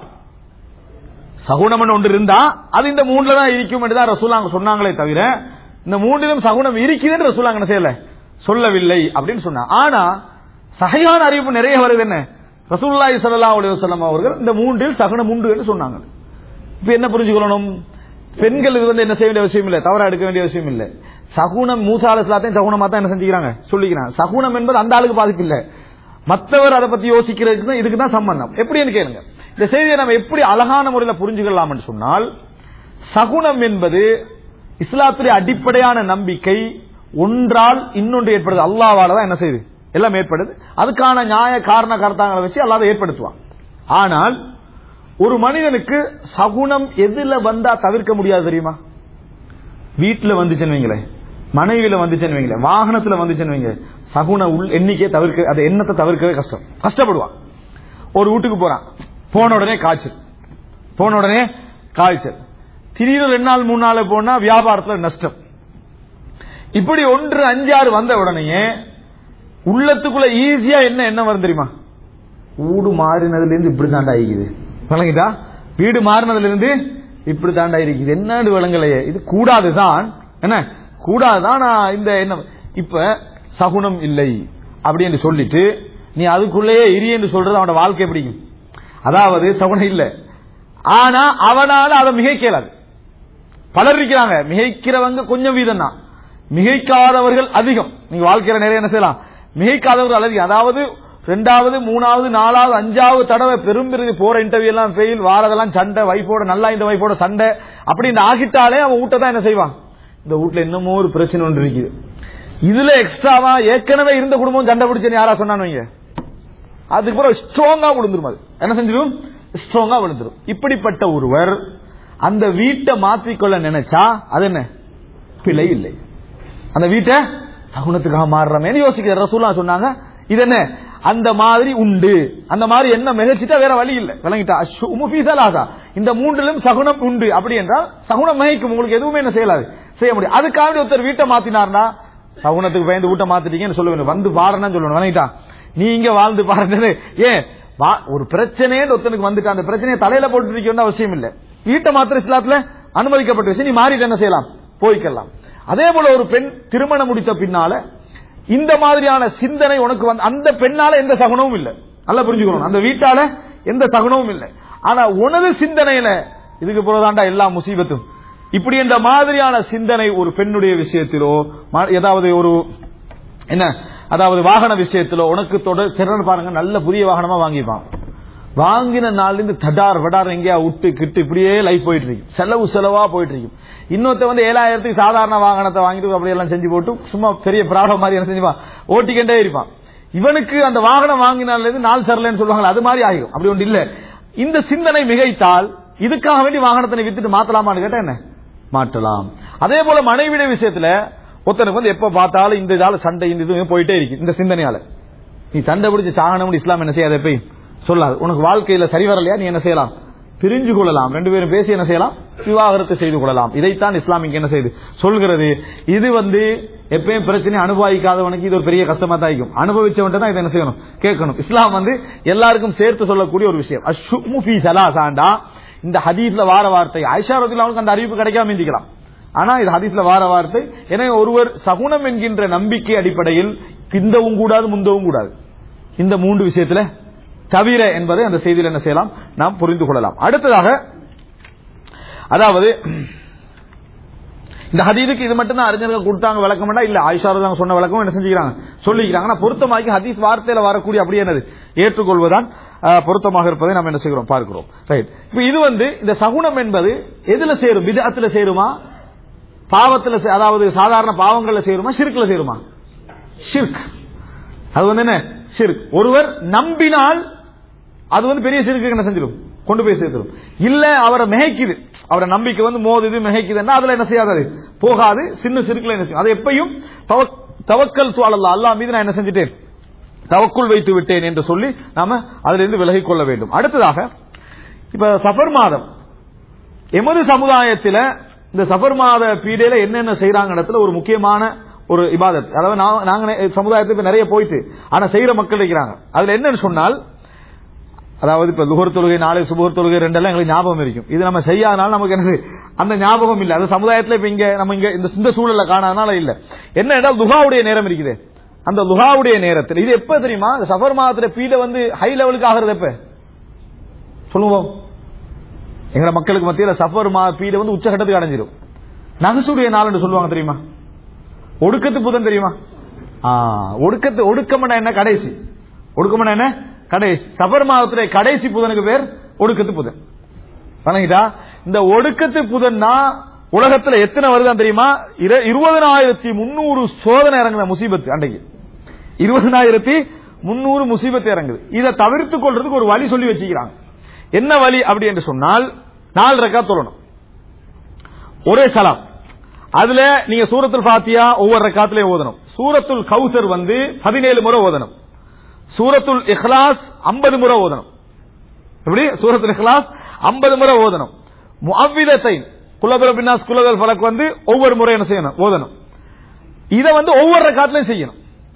சகுனம் ஒன்று இருந்தா அது இந்த மூணுல தான் இருக்கும் என்று தான் ரசூலாங்க சொன்னாங்களே தவிர இந்த மூன்றிலும் சகுனம் இருக்குதுன்னு ரசூலாங்க என்ன செய்யல சொல்லவில்லை அப்படின்னு சொன்னாங்க ஆனா சகையான அறிவிப்பு நிறைய வருது என்ன ரசூலுல்லாஹி ஸல்லல்லாஹு அலைஹி வஸல்லம் அவர்கள் இந்த மூன்றில் சகுனம் உண்டு என்று சொன்னாங்க இப்ப என்ன புரிஞ்சுக்கணும் பெண்கள் இது வந்து என்ன செய்ய வேண்டிய அவசியம் இல்லை தவறா எடுக்க வேண்டிய அவசியம் இல்லை சகுனம் மூசா அலிஸ்லாத்தையும் சகுனமா தான் என்ன செஞ்சுக்கிறாங்க சொல்லிக்கிறாங்க சகுனம் என்பது அந்த ஆளுக்கு பாதிப்பு இல்லை மற்றவர் அதை பத்தி யோசிக்கிறதுக்கு தான் இதுக்கு தான் சம்பந்தம் எப்படின்னு கேளுங்க இந்த செய்தியை நம்ம எப்படி அழகான முறையில் புரிஞ்சுக்கலாம் என்று சொன்னால் சகுனம் என்பது இஸ்லாத்துடைய அடிப்படையான நம்பிக்கை ஒன்றால் இன்னொன்று ஏற்படுது அல்லாவால தான் என்ன செய்யுது எல்லாம் ஏற்படுது அதுக்கான நியாய காரண கருத்தாங்களை வச்சு அல்லாத ஏற்படுத்துவான் ஆனால் ஒரு மனிதனுக்கு சகுனம் எதுல வந்தா தவிர்க்க முடியாது தெரியுமா வீட்டுல வந்துச்சுன்னு வைங்களேன் மனைவியில வந்துச்சுன்னு வைங்களேன் வாகனத்துல வந்துச்சுன்னு வைங்க சகுன உள் எண்ணிக்கையை தவிர்க்க அதை எண்ணத்தை தவிர்க்கவே கஷ்டம் கஷ்டப்படுவான் ஒரு வீட்டுக்கு போறான் போன உடனே காய்ச்சல் போன உடனே காய்ச்சல் திடீர்னு ரெண்டு நாள் மூணு நாள் போனா வியாபாரத்துல நஷ்டம் இப்படி ஒன்று அஞ்சாறு வந்த உடனே உள்ளத்துக்குள்ள ஈஸியா என்ன என்ன வரும் தெரியுமா வீடு மாறினதுல இருந்து இப்படி தாண்டா இருக்குது விளங்கிட்டா வீடு மாறினதுல இருந்து இப்படி தாண்டா இருக்குது என்னன்னு விளங்கலையே இது கூடாதுதான் என்ன கூடாதுதான் நான் இந்த என்ன இப்ப சகுனம் இல்லை அப்படின்னு சொல்லிட்டு நீ அதுக்குள்ளேயே இரி என்று சொல்றது அவனோட வாழ்க்கை பிடிக்கும் அதாவது சகுனம் இல்ல ஆனா அவனால அதை மிகைக்கலாது பலர் இருக்கிறாங்க மிகைக்கிறவங்க கொஞ்சம் வீதம் தான் மிகைக்காதவர்கள் அதிகம் நீங்க வாழ்க்கையில நிறைய என்ன செய்யலாம் மிகைக்காதவர்கள் அதிகம் அதாவது ரெண்டாவது மூணாவது நாலாவது அஞ்சாவது தடவை பெரும் பெரிய போற இன்டர்வியூ எல்லாம் ஃபெயில் வாரதெல்லாம் சண்டை வைஃபோட நல்லா இந்த வைஃபோட சண்டை அப்படின்னு ஆகிட்டாலே அவன் வீட்டை தான் என்ன செய்வான் இந்த வீட்டுல என்னமோ ஒரு பிரச்சனை ஒன்று இருக்குது இதுல எக்ஸ்ட்ராவா ஏற்கனவே இருந்த குடும்பம் சண்டை பிடிச்சேன்னு யாரா சொன்னான்னு வைங்க அதுக்கு பிறகு ஸ்ட்ராங்கா விழுந்துரும் அது என்ன செஞ்சிடும் ஸ்ட்ராங்கா விழுந்துரும் இப்படிப்பட்ட ஒருவர் அந்த வீட்டை மாற்றிக்கொள்ள நினைச்சா அது என்ன பிழை இல்லை அந்த வீட்டை சகுனத்துக்காக மாறுறமேன்னு யோசிக்கிற ரசூலா சொன்னாங்க இது என்ன அந்த மாதிரி உண்டு அந்த மாதிரி என்ன மிகச்சிட்டா வேற வழி இல்லை விளங்கிட்டா முஃபீசலாசா இந்த மூன்றிலும் சகுனம் உண்டு அப்படி என்றால் சகுனம் மிகைக்கும் உங்களுக்கு எதுவுமே என்ன செய்யலாது செய்ய முடியும் அதுக்காக ஒருத்தர் வீட்டை மாத்தினார்னா சகுனத்துக்கு பயந்து வீட்டை மாத்திட்டீங்கன்னு சொல்ல வேண்டும் வந்து பாருன்னு சொல்லணும் விளங்கிட்டா நீ இங்க வாழ்ந்து பாருன்னு ஏன் வா- ஒரு பிரச்சனையே ஒருத்தனுக்கு வந்துட்டு அந்த பிரச்சனையை தலையில போட்டு இருக்கணும் அவசியம் இல்லை வீட்டை மாத்திர இஸ்லாத்துல அனுமதிக்கப்பட்ட விஷயம் நீ மாறிட்டு என்ன செய்யலாம் போய்க்கலாம் அதே போல ஒரு பெண் திருமணம் முடித்த பின்னால இந்த மாதிரியான சிந்தனை உனக்கு வந்து அந்த பெண்ணால எந்த சகுனமும் இல்லை நல்லா புரிஞ்சுக்கணும் அந்த வீட்டால எந்த சகுனமும் இல்லை ஆனா உனது சிந்தனையில இதுக்கு போறதாண்டா எல்லா முசீபத்தும் இப்படி இந்த மாதிரியான சிந்தனை ஒரு பெண்ணுடைய விஷயத்திலோ ம- ஏதாவது ஒரு என்ன அதாவது வாகன விஷயத்திலோ உனக்கு தொடர் திறன் பாருங்க நல்ல புதிய வாகனமா வாங்கிப்பான் வாங்கின நாள்ல இருந்து தடார் வடார் எங்கேயா விட்டு கிட்டு இப்படியே லைஃப் போயிட்டு இருக்கும் செலவு செலவா போயிட்டு இருக்கும் இன்னொருத்த வந்து ஏழாயிரத்துக்கு சாதாரண வாகனத்தை வாங்கிட்டு அப்படி எல்லாம் செஞ்சு போட்டு சும்மா பெரிய ப்ராப்ளம் மாதிரி என்ன செஞ்சுப்பான் ஓட்டிக்கிட்டே இருப்பான் இவனுக்கு அந்த வாகனம் வாங்கினால இருந்து நாள் சரலன்னு சொல்லுவாங்க அது மாதிரி ஆகிடும் அப்படி ஒன்று இல்ல இந்த சிந்தனை மிகைத்தால் இதுக்காக வேண்டி வாகனத்தை வித்துட்டு மாத்தலாமான்னு கேட்டா என்ன மாற்றலாம் அதே போல மனைவிட விஷயத்துல ஒருத்தனுக்கு வந்து எப்ப பார்த்தாலும் இந்த இதால சண்டை இந்த இது போயிட்டே இருக்கு இந்த சிந்தனையால நீ சண்டை பிடிச்சு சாகணும்னு இஸ்லாம் என்ன செய்யாது எப்பயும் சொல்லாது உனக்கு வாழ்க்கையில சரி வரலையா நீ என்ன செய்யலாம் பிரிஞ்சு கொள்ளலாம் ரெண்டு பேரும் பேசி என்ன செய்யலாம் விவாகரத்து செய்து கொள்ளலாம் இதைத்தான் இஸ்லாம் இங்க என்ன செய்யுது சொல்கிறது இது வந்து எப்பயும் பிரச்சனை அனுபவிக்காதவனுக்கு இது ஒரு பெரிய கஷ்டமா தான் இருக்கும் அனுபவிச்சவன்ட்டு தான் இதை என்ன செய்யணும் கேட்கணும் இஸ்லாம் வந்து எல்லாருக்கும் சேர்த்து சொல்லக்கூடிய ஒரு விஷயம் அஷ்ஷுமு ஃபீ சலாசாண்டா இந்த ஹதீஸ்ல வார வார்த்தை ஐஷா ரதில் அவனுக்கு அந்த அறிவிப்பு கிடைக்காம இருந்திக்கலாம் ஆனா இது ஹதீஸ்ல வார வார்த்தை எனவே ஒருவர் சகுனம் என்கின்ற நம்பிக்கை அடிப்படையில் பிந்தவும் கூடாது முந்தவும் கூடாது இந்த மூன்று விஷயத்துல தவிர என்பதை அந்த செய்தியில் என்ன செய்யலாம் நாம் புரிந்து கொள்ளலாம் அடுத்ததாக அதாவது இந்த ஹதீதுக்கு இது மட்டும் தான் அறிஞர்கள் கொடுத்தாங்க விளக்கம்னா இல்ல ஆயிஷா தான் சொன்ன விளக்கம் என்ன செஞ்சுக்கிறாங்க சொல்லிக்கிறாங்க ஆனா பொருத்தமாக்கி ஹதீஸ் வார்த்தையில வரக்கூடிய அப்படியே என்னது ஏற்றுக்கொள்வதுதான் அஹ், பொருத்தமாக இருப்பதை நாம் என்ன செய்கிறோம் பார்க்கிறோம் ரைட் இப்ப இது வந்து இந்த சகுனம் என்பது எதுல சேரும் விதத்துல சேருமா பாவத்துல சே- அதாவது சாதாரண பாவங்கள்ல சேருமா சிறுக்குல சேருமா ஷிர்க் அது வந்து என்ன ஷிர்க் ஒருவர் நம்பினால் அது வந்து பெரிய சிறுக்கு என்ன செஞ்சிடும் கொண்டு போய் சேர்த்துடும் இல்ல அவரை மிகைக்குது அவரை நம்பிக்கை வந்து மோதுது மிகைக்குதுன்னா அதுல என்ன செய்யாது போகாது சின்ன சிறுக்குல என்ன செய்யும் அது எப்பயும் தவக்- தவக்கல் சுவாலல்ல அல்லாஹ் மீது நான் என்ன செஞ்சுட்டேன் தவக்குள் வைத்து விட்டேன் என்று சொல்லி நாம அதிலிருந்து விலகிக் கொள்ள வேண்டும் அடுத்ததாக இப்ப சஃபர் மாதம் எமது சமுதாயத்தில இந்த சஃபர் மாத பீடையில என்னென்ன செய்யறாங்க இடத்துல ஒரு முக்கியமான ஒரு இபாதத் அதாவது நான்- நாங்க நெ- சமுதாயத்துக்கு நிறைய போயிட்டு ஆனா செய்யற மக்கள் இருக்கிறாங்க அதுல என்னன்னு சொன்னால் அதாவது இப்ப துகர் தொழுகை நாளை சுபர் தொழுகை ரெண்டெல்லாம் எங்களுக்கு ஞாபகம் இருக்கும் இது நம்ம செய்யாதனால நமக்கு என்னது அந்த ஞாபகம் இல்ல அது சமுதாயத்துல இப்ப இங்க நம்ம இங்க இந்த இந்த சூழல்ல காணாதனால இல்ல என்ன என்றால் துகாவுடைய நேரம் இருக்குது அந்த துகாவுடைய நேரத்தில் இது எப்ப தெரியுமா இந்த சஃபர் மாதத்துல பீட வந்து ஹை லெவலுக்கு ஆகிறது எப்ப சொல்லுவோம் எங்க மக்களுக்கு மத்தியில சஃபர் மா பீட வந்து உச்சகட்டத்துக்கு அடைஞ்சிரும் நகசுடைய நாள் என்று சொல்லுவாங்க தெரியுமா ஒடுக்கத்து புதன் தெரியுமா ஆ, ஒடுக்கத்து ஒடுக்கமன என்ன கடைசி ஒடுக்கமன என்ன கடைசி சஃபர் மாதத்துல கடைசி புதனுக்கு பேர் ஒடுக்கத்து புதன் வணங்கிட்டா இந்த ஒடுக்கத்து புதன்னா உலகத்துல எத்தனை வருதான் தெரியுமா இர- இருபதனாயிரத்தி முன்னூறு சோதனை இறங்குத முசீபத்து அன்றைக்கு இருபதனாயிரத்தி முன்னூறு முசீபத்து இறங்குது இதை தவிர்த்து கொள்றதுக்கு ஒரு வழி சொல்லி வச்சுக்கிறாங்க என்ன வழி அப்படி என்று சொன்னால் நாலு ரக்கா தொழணும் ஒரே சலாம் அதுல நீங்க சூரத்துல் ஃபாத்தியா ஒவ்வொரு ரக்காத்திலையும் ஓதணும் சூரத்துல் கௌசர் வந்து பதினேழு முறை ஓதணும் சூரத்துல் இஹ்லாஸ் 50 முறை ஓதணும் எப்படி சூரத்துல் இஹ்லாஸ் 50 முறை ஓதணும் முஅவ்விதத்தை குலபுர பின்னாஸ் குலதல் ஃபலக் வந்து ஒவ்வொரு முறை என்ன செய்யணும் ஓதணும் இத வந்து ஒவ்வொரு ரக்காத்திலையும் செய்யணும்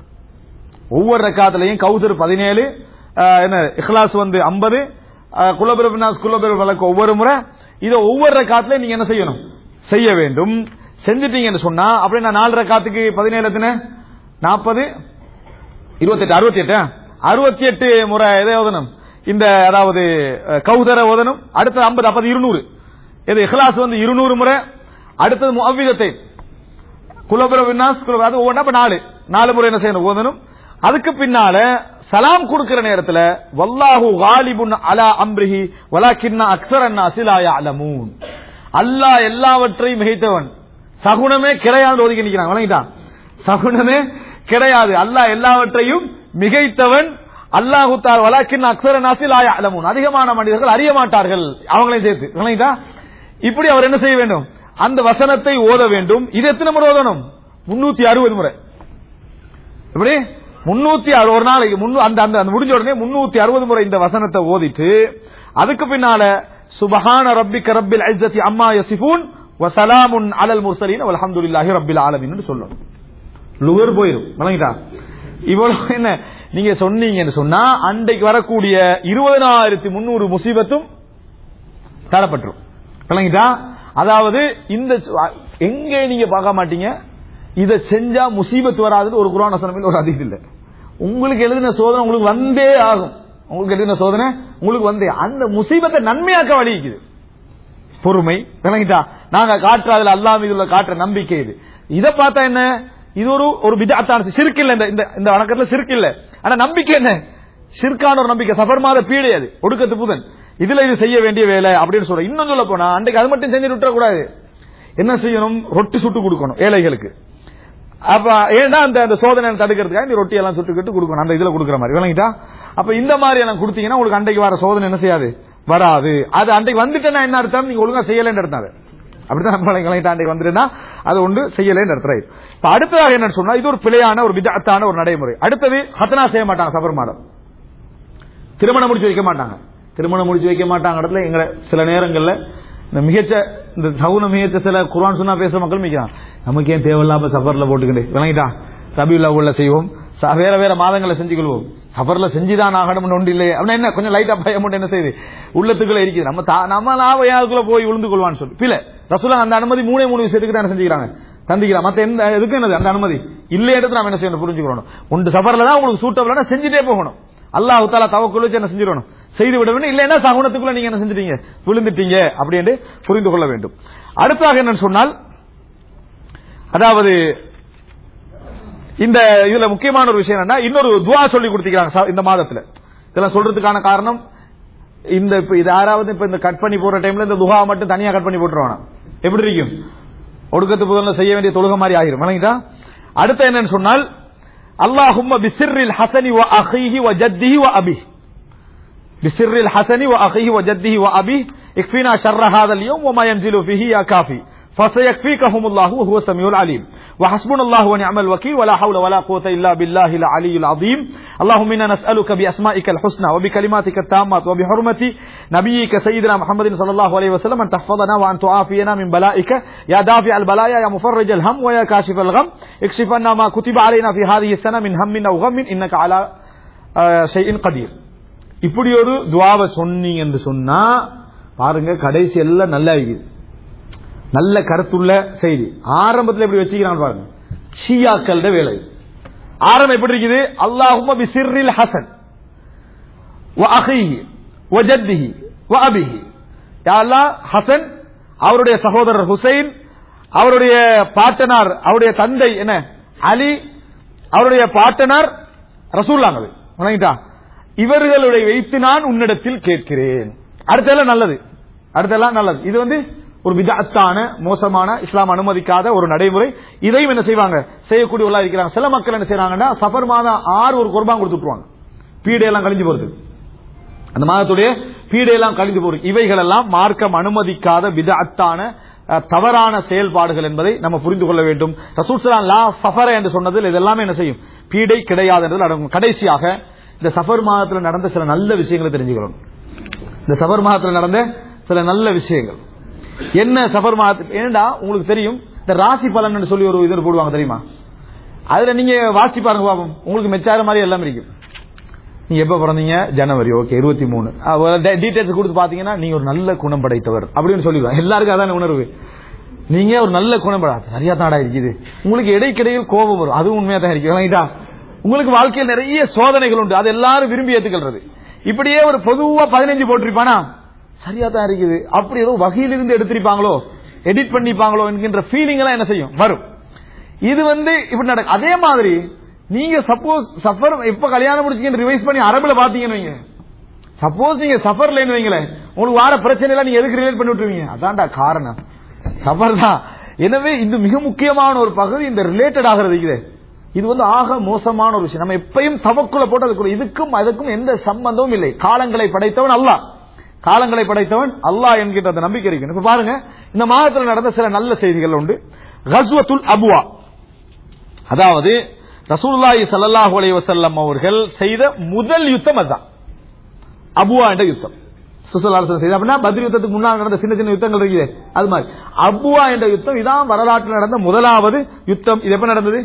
ஒவ்வொரு ரக்காத்திலையும் கௌசர் பதினேழு என்ன இஹ்லாஸ் வந்து 50 குலபுர பின்னாஸ் குலபுர ஃபலக் ஒவ்வொரு முறை இத ஒவ்வொரு ரக்காத்திலையும் நீங்க என்ன செய்யணும் செய்ய வேண்டும் செஞ்சிட்டீங்கன்னு சொன்னா அப்படியே நான் நாலு ரக்காத்துக்கு பதினேழு எத்தனை நாற்பது இருபத்தெட்டு அறுபத்தி எட்டு அறுபத்தி எட்டு முறை எதை ஓதணும் இந்த அதாவது அஹ், கௌதர ஓதணும் அடுத்தது ஐம்பது அப்பது இருநூறு இது இஹ்லாஸ் வந்து இருநூறு முறை அடுத்தது முஅவ்விதத்தை குலபுர வின்னாஸ் குலபுர அது ஒவ்வொன்றா அப்ப நாலு நாலு முறை என்ன செய்யணும் ஓதணும் அதுக்கு பின்னால சலாம் கொடுக்கிற நேரத்துல வல்லாஹு காலிபுன் அலா அம்ரிஹி வலாக்கின்னா அக்ஸரன் அசிலாய அலமூன் அல்லாஹ் எல்லாவற்றையும் மிகைத்தவன் சகுனமே கிடையாது ஒதுக்கி நிக்கிறான் வழங்கிட்டான் சகுனமே கிடையாது அல்லாஹ் எல்லாவற்றையும் மிகைத்தவன் அல்லாஹு தால் வலாக்கின் அக்ஸர நாசில் ஆய அலமூன் அதிகமான மனிதர்கள் அறிய மாட்டார்கள் அவங்களையும் சேர்த்து வழங்கிட்டா இப்படி அவர் என்ன செய்ய வேண்டும் அந்த வசனத்தை ஓத வேண்டும் இது எத்தனை முறை ஓதணும் முன்னூத்தி அறுபது முறை எப்படி முன்னூத்தி அறு- ஒரு நாளைக்கு முன்னூ- அந்த அந்த அந்த முடிஞ்ச உடனே முன்னூத்தி அறுபது முறை இந்த வசனத்தை ஓதிட்டு அதுக்கு பின்னால சுபஹான ரப்பிக்க ரப்பில் ஐஸத்தி அம்மா யசிஃபூன் வசலாமுன் அலல் முர்சலீன் வல்ஹம்துலில்லாஹி ரப்பில் ஆலமீன் சொல்லணும் லுகர் போயிரும் வழங்கிட்டா இவ்வளவு என்ன நீங்க சொன்னீங்கன்னு சொன்னா அன்றைக்கு வரக்கூடிய இருபதனாயிரத்தி முன்னூறு முசீபத்தும் தரப்பட்டுரும் விளங்கிட்டா அதாவது இந்த சு- எங்க நீங்க பார்க்க மாட்டீங்க இத செஞ்சா முசீபத் வராதுன்னு ஒரு குரான் வசனமில் ஒரு அதிகம் இல்ல உங்களுக்கு எழுதின சோதனை உங்களுக்கு வந்தே ஆகும் உங்களுக்கு எழுதின சோதனை உங்களுக்கு வந்தே அந்த முசீபத்தை நன்மையாக்க வழிக்குது பொறுமை விளங்கிட்டா நாங்க காட்டுற அதுல அல்லா மீது உள்ள காட்டுற நம்பிக்கை இது இத பார்த்தா என்ன இது ஒரு ஒரு பிதாத்தான சிறுக்கு இல்ல இந்த இந்த- இந்த வணக்கத்துல சிறுக்கு இல்ல ஆனா நம்பிக்கை என்ன சிற்கான ஒரு நம்பிக்கை சஃபர் மாத பீடை அது ஒடுக்கத்து புதன் இதுல இது செய்ய வேண்டிய வேலை அப்படின்னு சொல்ற இன்னும் சொல்ல போனா அன்றைக்கு அது மட்டும் செஞ்சு விட்டுற கூடாது என்ன செய்யணும் ரொட்டி சுட்டு கொடுக்கணும் ஏழைகளுக்கு அப்ப ஏன்னா அந்த அந்த சோதனை தடுக்கிறதுக்காக இந்த ரொட்டி எல்லாம் சுட்டுக்கிட்டு கொடுக்கணும் அந்த இதுல கொடுக்குற மாதிரி விளங்கிட்டா அப்ப இந்த மாதிரி எல்லாம் கொடுத்தீங்கன்னா உங்களுக்கு அன்றைக்கு வர சோதனை என்ன செய்யாது வராது அது அன்றைக்கு வந்துட்டேன்னா என்ன அர்த்தம் நீங்க ஒழுங்கா செய்யலன்னு அர்த்தம் அது அப்படிதான் நம்ம விளங்கிட்டாண்டி வந்துருன்னா அது ஒன்று செய்யலைன்னு அர்த்தம் right. இப்ப அடுத்ததாக என்னன்னு சொன்னா இது ஒரு பிழையான ஒரு விதத்தான ஒரு நடைமுறை அடுத்தது ஹத்தனா செய்ய மாட்டாங்க சபர் மாதம் திருமணம் முடிச்சு வைக்க மாட்டாங்க திருமணம் முடிச்சு வைக்க மாட்டாங்க இடத்துல எங்களை சில நேரங்கள்ல இந்த மிகச்ச இந்த சவுன மிகச்ச சில குர்ஆன் சொன்னா பேசுற மக்கள் மிக்கிறான் நமக்கு ஏன் தேவையில்லாம சஃபர்ல போட்டுக்கிட்டு விளங்கிட்டான் ரபியுல்லா உள்ள செய்வோம் ச- வேற வேற மாதங்களை செஞ்சு கொள்வோம் சஃபர்ல செஞ்சுதான் ஆகணும்னு ஒன்று இல்லையே அப்படின்னா என்ன கொஞ்சம் லைட்டா பயம் மட்டும் என்ன செய்யுது உள்ளத்துக்குள்ள இருக்குது நம்ம தா- நம்ம லாபயாவுக்குள்ள போய் விழுந்து கொள்வான்னு சொல்லி பிள்ளை ரசூலா அந்த அனுமதி மூணே மூணு விஷயத்துக்கு தான் செஞ்சுக்கிறாங்க தந்திக்கிறான் மத்த எந்த எதுக்கும் என்னது அந்த அனுமதி இல்ல எடுத்து நம்ம என்ன செய்யணும் புரிஞ்சுக்கணும் ஒன்று சஃபர்ல தான் உங்களுக்கு சூட்டபிளான செஞ்சுட்டே போகணும் அல்லாஹ் தாலா தவக்குள்ள வச்சு என்ன செஞ்சிடணும் செய்து விட வேண்டும் இல்லைன்னா சகுனத்துக்குள்ள நீங்க என்ன செஞ்சிட்டீங்க விழுந்துட்டீங்க அப்படி என்று புரிந்து கொள்ள வேண்டும் அடுத்தாக என்னன்னு சொன்னால் அதாவது இந்த இதுல முக்கியமான ஒரு விஷயம் என்னன்னா இன்னொரு துவா சொல்லி கொடுத்திருக்காங்க ச- இந்த மாதத்துல இதெல்லாம் சொல்றதுக்கான காரணம் இந்த இப்ப இது யாராவது இப்ப இந்த கட் பண்ணி போற டைம்ல இந்த துஹா மட்டும் தனியா கட் பண்ணி போட்டுருவானா எப்படி இருக்கும் ஒடுக்கத்து புதல்ல செய்ய வேண்டிய தொழுகை மாதிரி ஆகிரும் விளங்கிட்டா அடுத்து என்னன்னு சொன்னால் அல்லாஹும்ம பிசிர்ரில் ஹசனி வ அஹீஹி வ ஜத்திஹி வ அபிஹ் بسر الحسن وأخيه وجده وأبيه اكفينا شر هذا اليوم وما ينزل فيه يا كافي فسيكفيكهم الله وهو السميع العليم وحسبنا الله ونعم الوكيل ولا حول ولا قوة إلا بالله العلي العظيم اللهم إنا نسألك بأسمائك الحسنى وبكلماتك التامات وبحرمة نبيك سيدنا محمد صلى الله عليه وسلم أن تحفظنا وأن تعافينا من بلائك يا دافع البلايا يا مفرج الهم ويا كاشف الغم اكشف عنا ما كتب علينا في هذه السنة من هم أو غم إنك على آه، شيء قدير இப்படி ஒரு துவாவை சொன்னீங்க என்று சொன்னா பாருங்க கடைசி எல்லாம் நல்லா இருக்குது நல்ல கருத்துள்ள செய்தி ஆரம்பத்தில் எப்படி வச்சுக்கிறான் பாருங்க ஷியாக்களோட வேலை ஆரம்பம் எப்படி இருக்குது அல்லாஹும்ம பிசிர்ரில் ஹசன் வ அஹீஹி வ ஜத்திஹி வ அபிஹி யா அல்லாஹ் ஹசன் அவருடைய சகோதரர் ஹுசைன் அவருடைய பாட்டனார் அவருடைய தந்தை என்ன அலி அவருடைய பாட்டனார் ரசூல்லாங்க வணங்கிட்டா இவர்களுடைய வைத்து நான் உன்னிடத்தில் கேட்கிறேன் அடுத்தெல்லாம் நல்லது அடுத்தெல்லாம் நல்லது இது வந்து ஒரு விதத்தான மோசமான இஸ்லாம் அனுமதிக்காத ஒரு நடைமுறை இதையும் என்ன செய்வாங்க செய்யக்கூடியவர்களா இருக்கிறாங்க சில மக்கள் என்ன செய்யறாங்கன்னா சஃபர் மாதம் ஆறு ஒரு குர்பான் கொடுத்துட்டுருவாங்க பீடையெல்லாம் கழிஞ்சு போறது அந்த மாதத்துடைய பீடையெல்லாம் கழிந்து போறது இவைகள் எல்லாம் மார்க்கம் அனுமதிக்காத விதத்தான அஹ், தவறான செயல்பாடுகள் என்பதை நம்ம புரிந்து கொள்ள வேண்டும் ரசூல் லா சஃபர என்று சொன்னதில் இதெல்லாமே என்ன செய்யும் பீடை கிடையாது என்றதில் அடங்கும் கடைசியாக இந்த சஃபர் மாதத்தில் நடந்த சில நல்ல விஷயங்களை தெரிஞ்சுக்கிறோம் இந்த சஃபர் மாதத்தில் நடந்த சில நல்ல விஷயங்கள் என்ன சஃபர் மாதத்தில் ஏன்டா உங்களுக்கு தெரியும் இந்த ராசி பலன் சொல்லி ஒரு இது போடுவாங்க தெரியுமா அதுல நீங்க வாசி பாருங்க பாப்போம் உங்களுக்கு மெச்சார மாதிரி எல்லாம் இருக்கும் நீங்க எப்ப பிறந்தீங்க ஜனவரி ஓகே இருபத்தி மூணு டீடைல்ஸ் கொடுத்து பாத்தீங்கன்னா நீங்க ஒரு நல்ல குணம் படைத்தவர் அப்படின்னு சொல்லிடுவாங்க எல்லாருக்கும் அதான உணர்வு நீங்க ஒரு நல்ல குணம் படா சரியா தாடா இருக்குது உங்களுக்கு இடைக்கிடையில் கோபம் வரும் அதுவும் உண்மையா தான் இருக்கு விளங்கிட்டா? உங்களுக்கு வாழ்க்கையில் நிறைய சோதனைகள் உண்டு அது எல்லாரும் விரும்பி ஏத்துக்கிறது இப்படியே ஒரு பொதுவா பதினஞ்சு போட்டிருப்பானா சரியா தான் இருக்குது அப்படி ஏதோ வகையிலிருந்து எடுத்திருப்பாங்களோ எடிட் பண்ணிப்பாங்களோ என்கின்ற ஃபீலிங் எல்லாம் என்ன செய்யும் வரும் இது வந்து இப்படி நடக்கும் அதே மாதிரி நீங்க சப்போஸ் சஃபர் எப்ப கல்யாணம் முடிச்சீங்கன்னு ரிவைஸ் பண்ணி அரபுல பாத்தீங்கன்னு வைங்க சப்போஸ் நீங்க சஃபர்ல வைங்களேன் உங்களுக்கு வார பிரச்சனை எல்லாம் நீங்க எதுக்கு ரிலேட் பண்ணி விட்டுருவீங்க அதான்டா காரணம் சஃபர் தான் எனவே இது மிக முக்கியமான ஒரு பகுதி இந்த ரிலேட்டட் ஆகிறது இது இது வந்து ஆக மோசமான ஒரு விஷயம் நம்ம எப்பயும் தவக்குள்ள போட்டு அதுக்குள்ள இதுக்கும் அதுக்கும் எந்த சம்பந்தமும் இல்லை காலங்களை படைத்தவன் அல்லாஹ் காலங்களை படைத்தவன் அல்லாஹ் என்கின்ற அந்த நம்பிக்கை இருக்கு இப்ப பாருங்க இந்த மாதத்தில் நடந்த சில நல்ல செய்திகள் உண்டு கஸ்வத்துல் அபுவா அதாவது ரசூலுல்லாஹி ஸல்லல்லாஹு அலைஹி வஸல்லம் அவர்கள் செய்த முதல் யுத்தம் அதுதான் அபுவா என்ற யுத்தம் சுசலாசன் செய்த அப்படின்னா பத்ரி யுத்தத்துக்கு முன்னால் நடந்த சின்ன சின்ன யுத்தங்கள் இருக்குது அது மாதிரி அபுவா என்ற யுத்தம் இதான் வரலாற்றில் நடந்த முதலாவது யுத்தம் இது எப்ப நடந்தது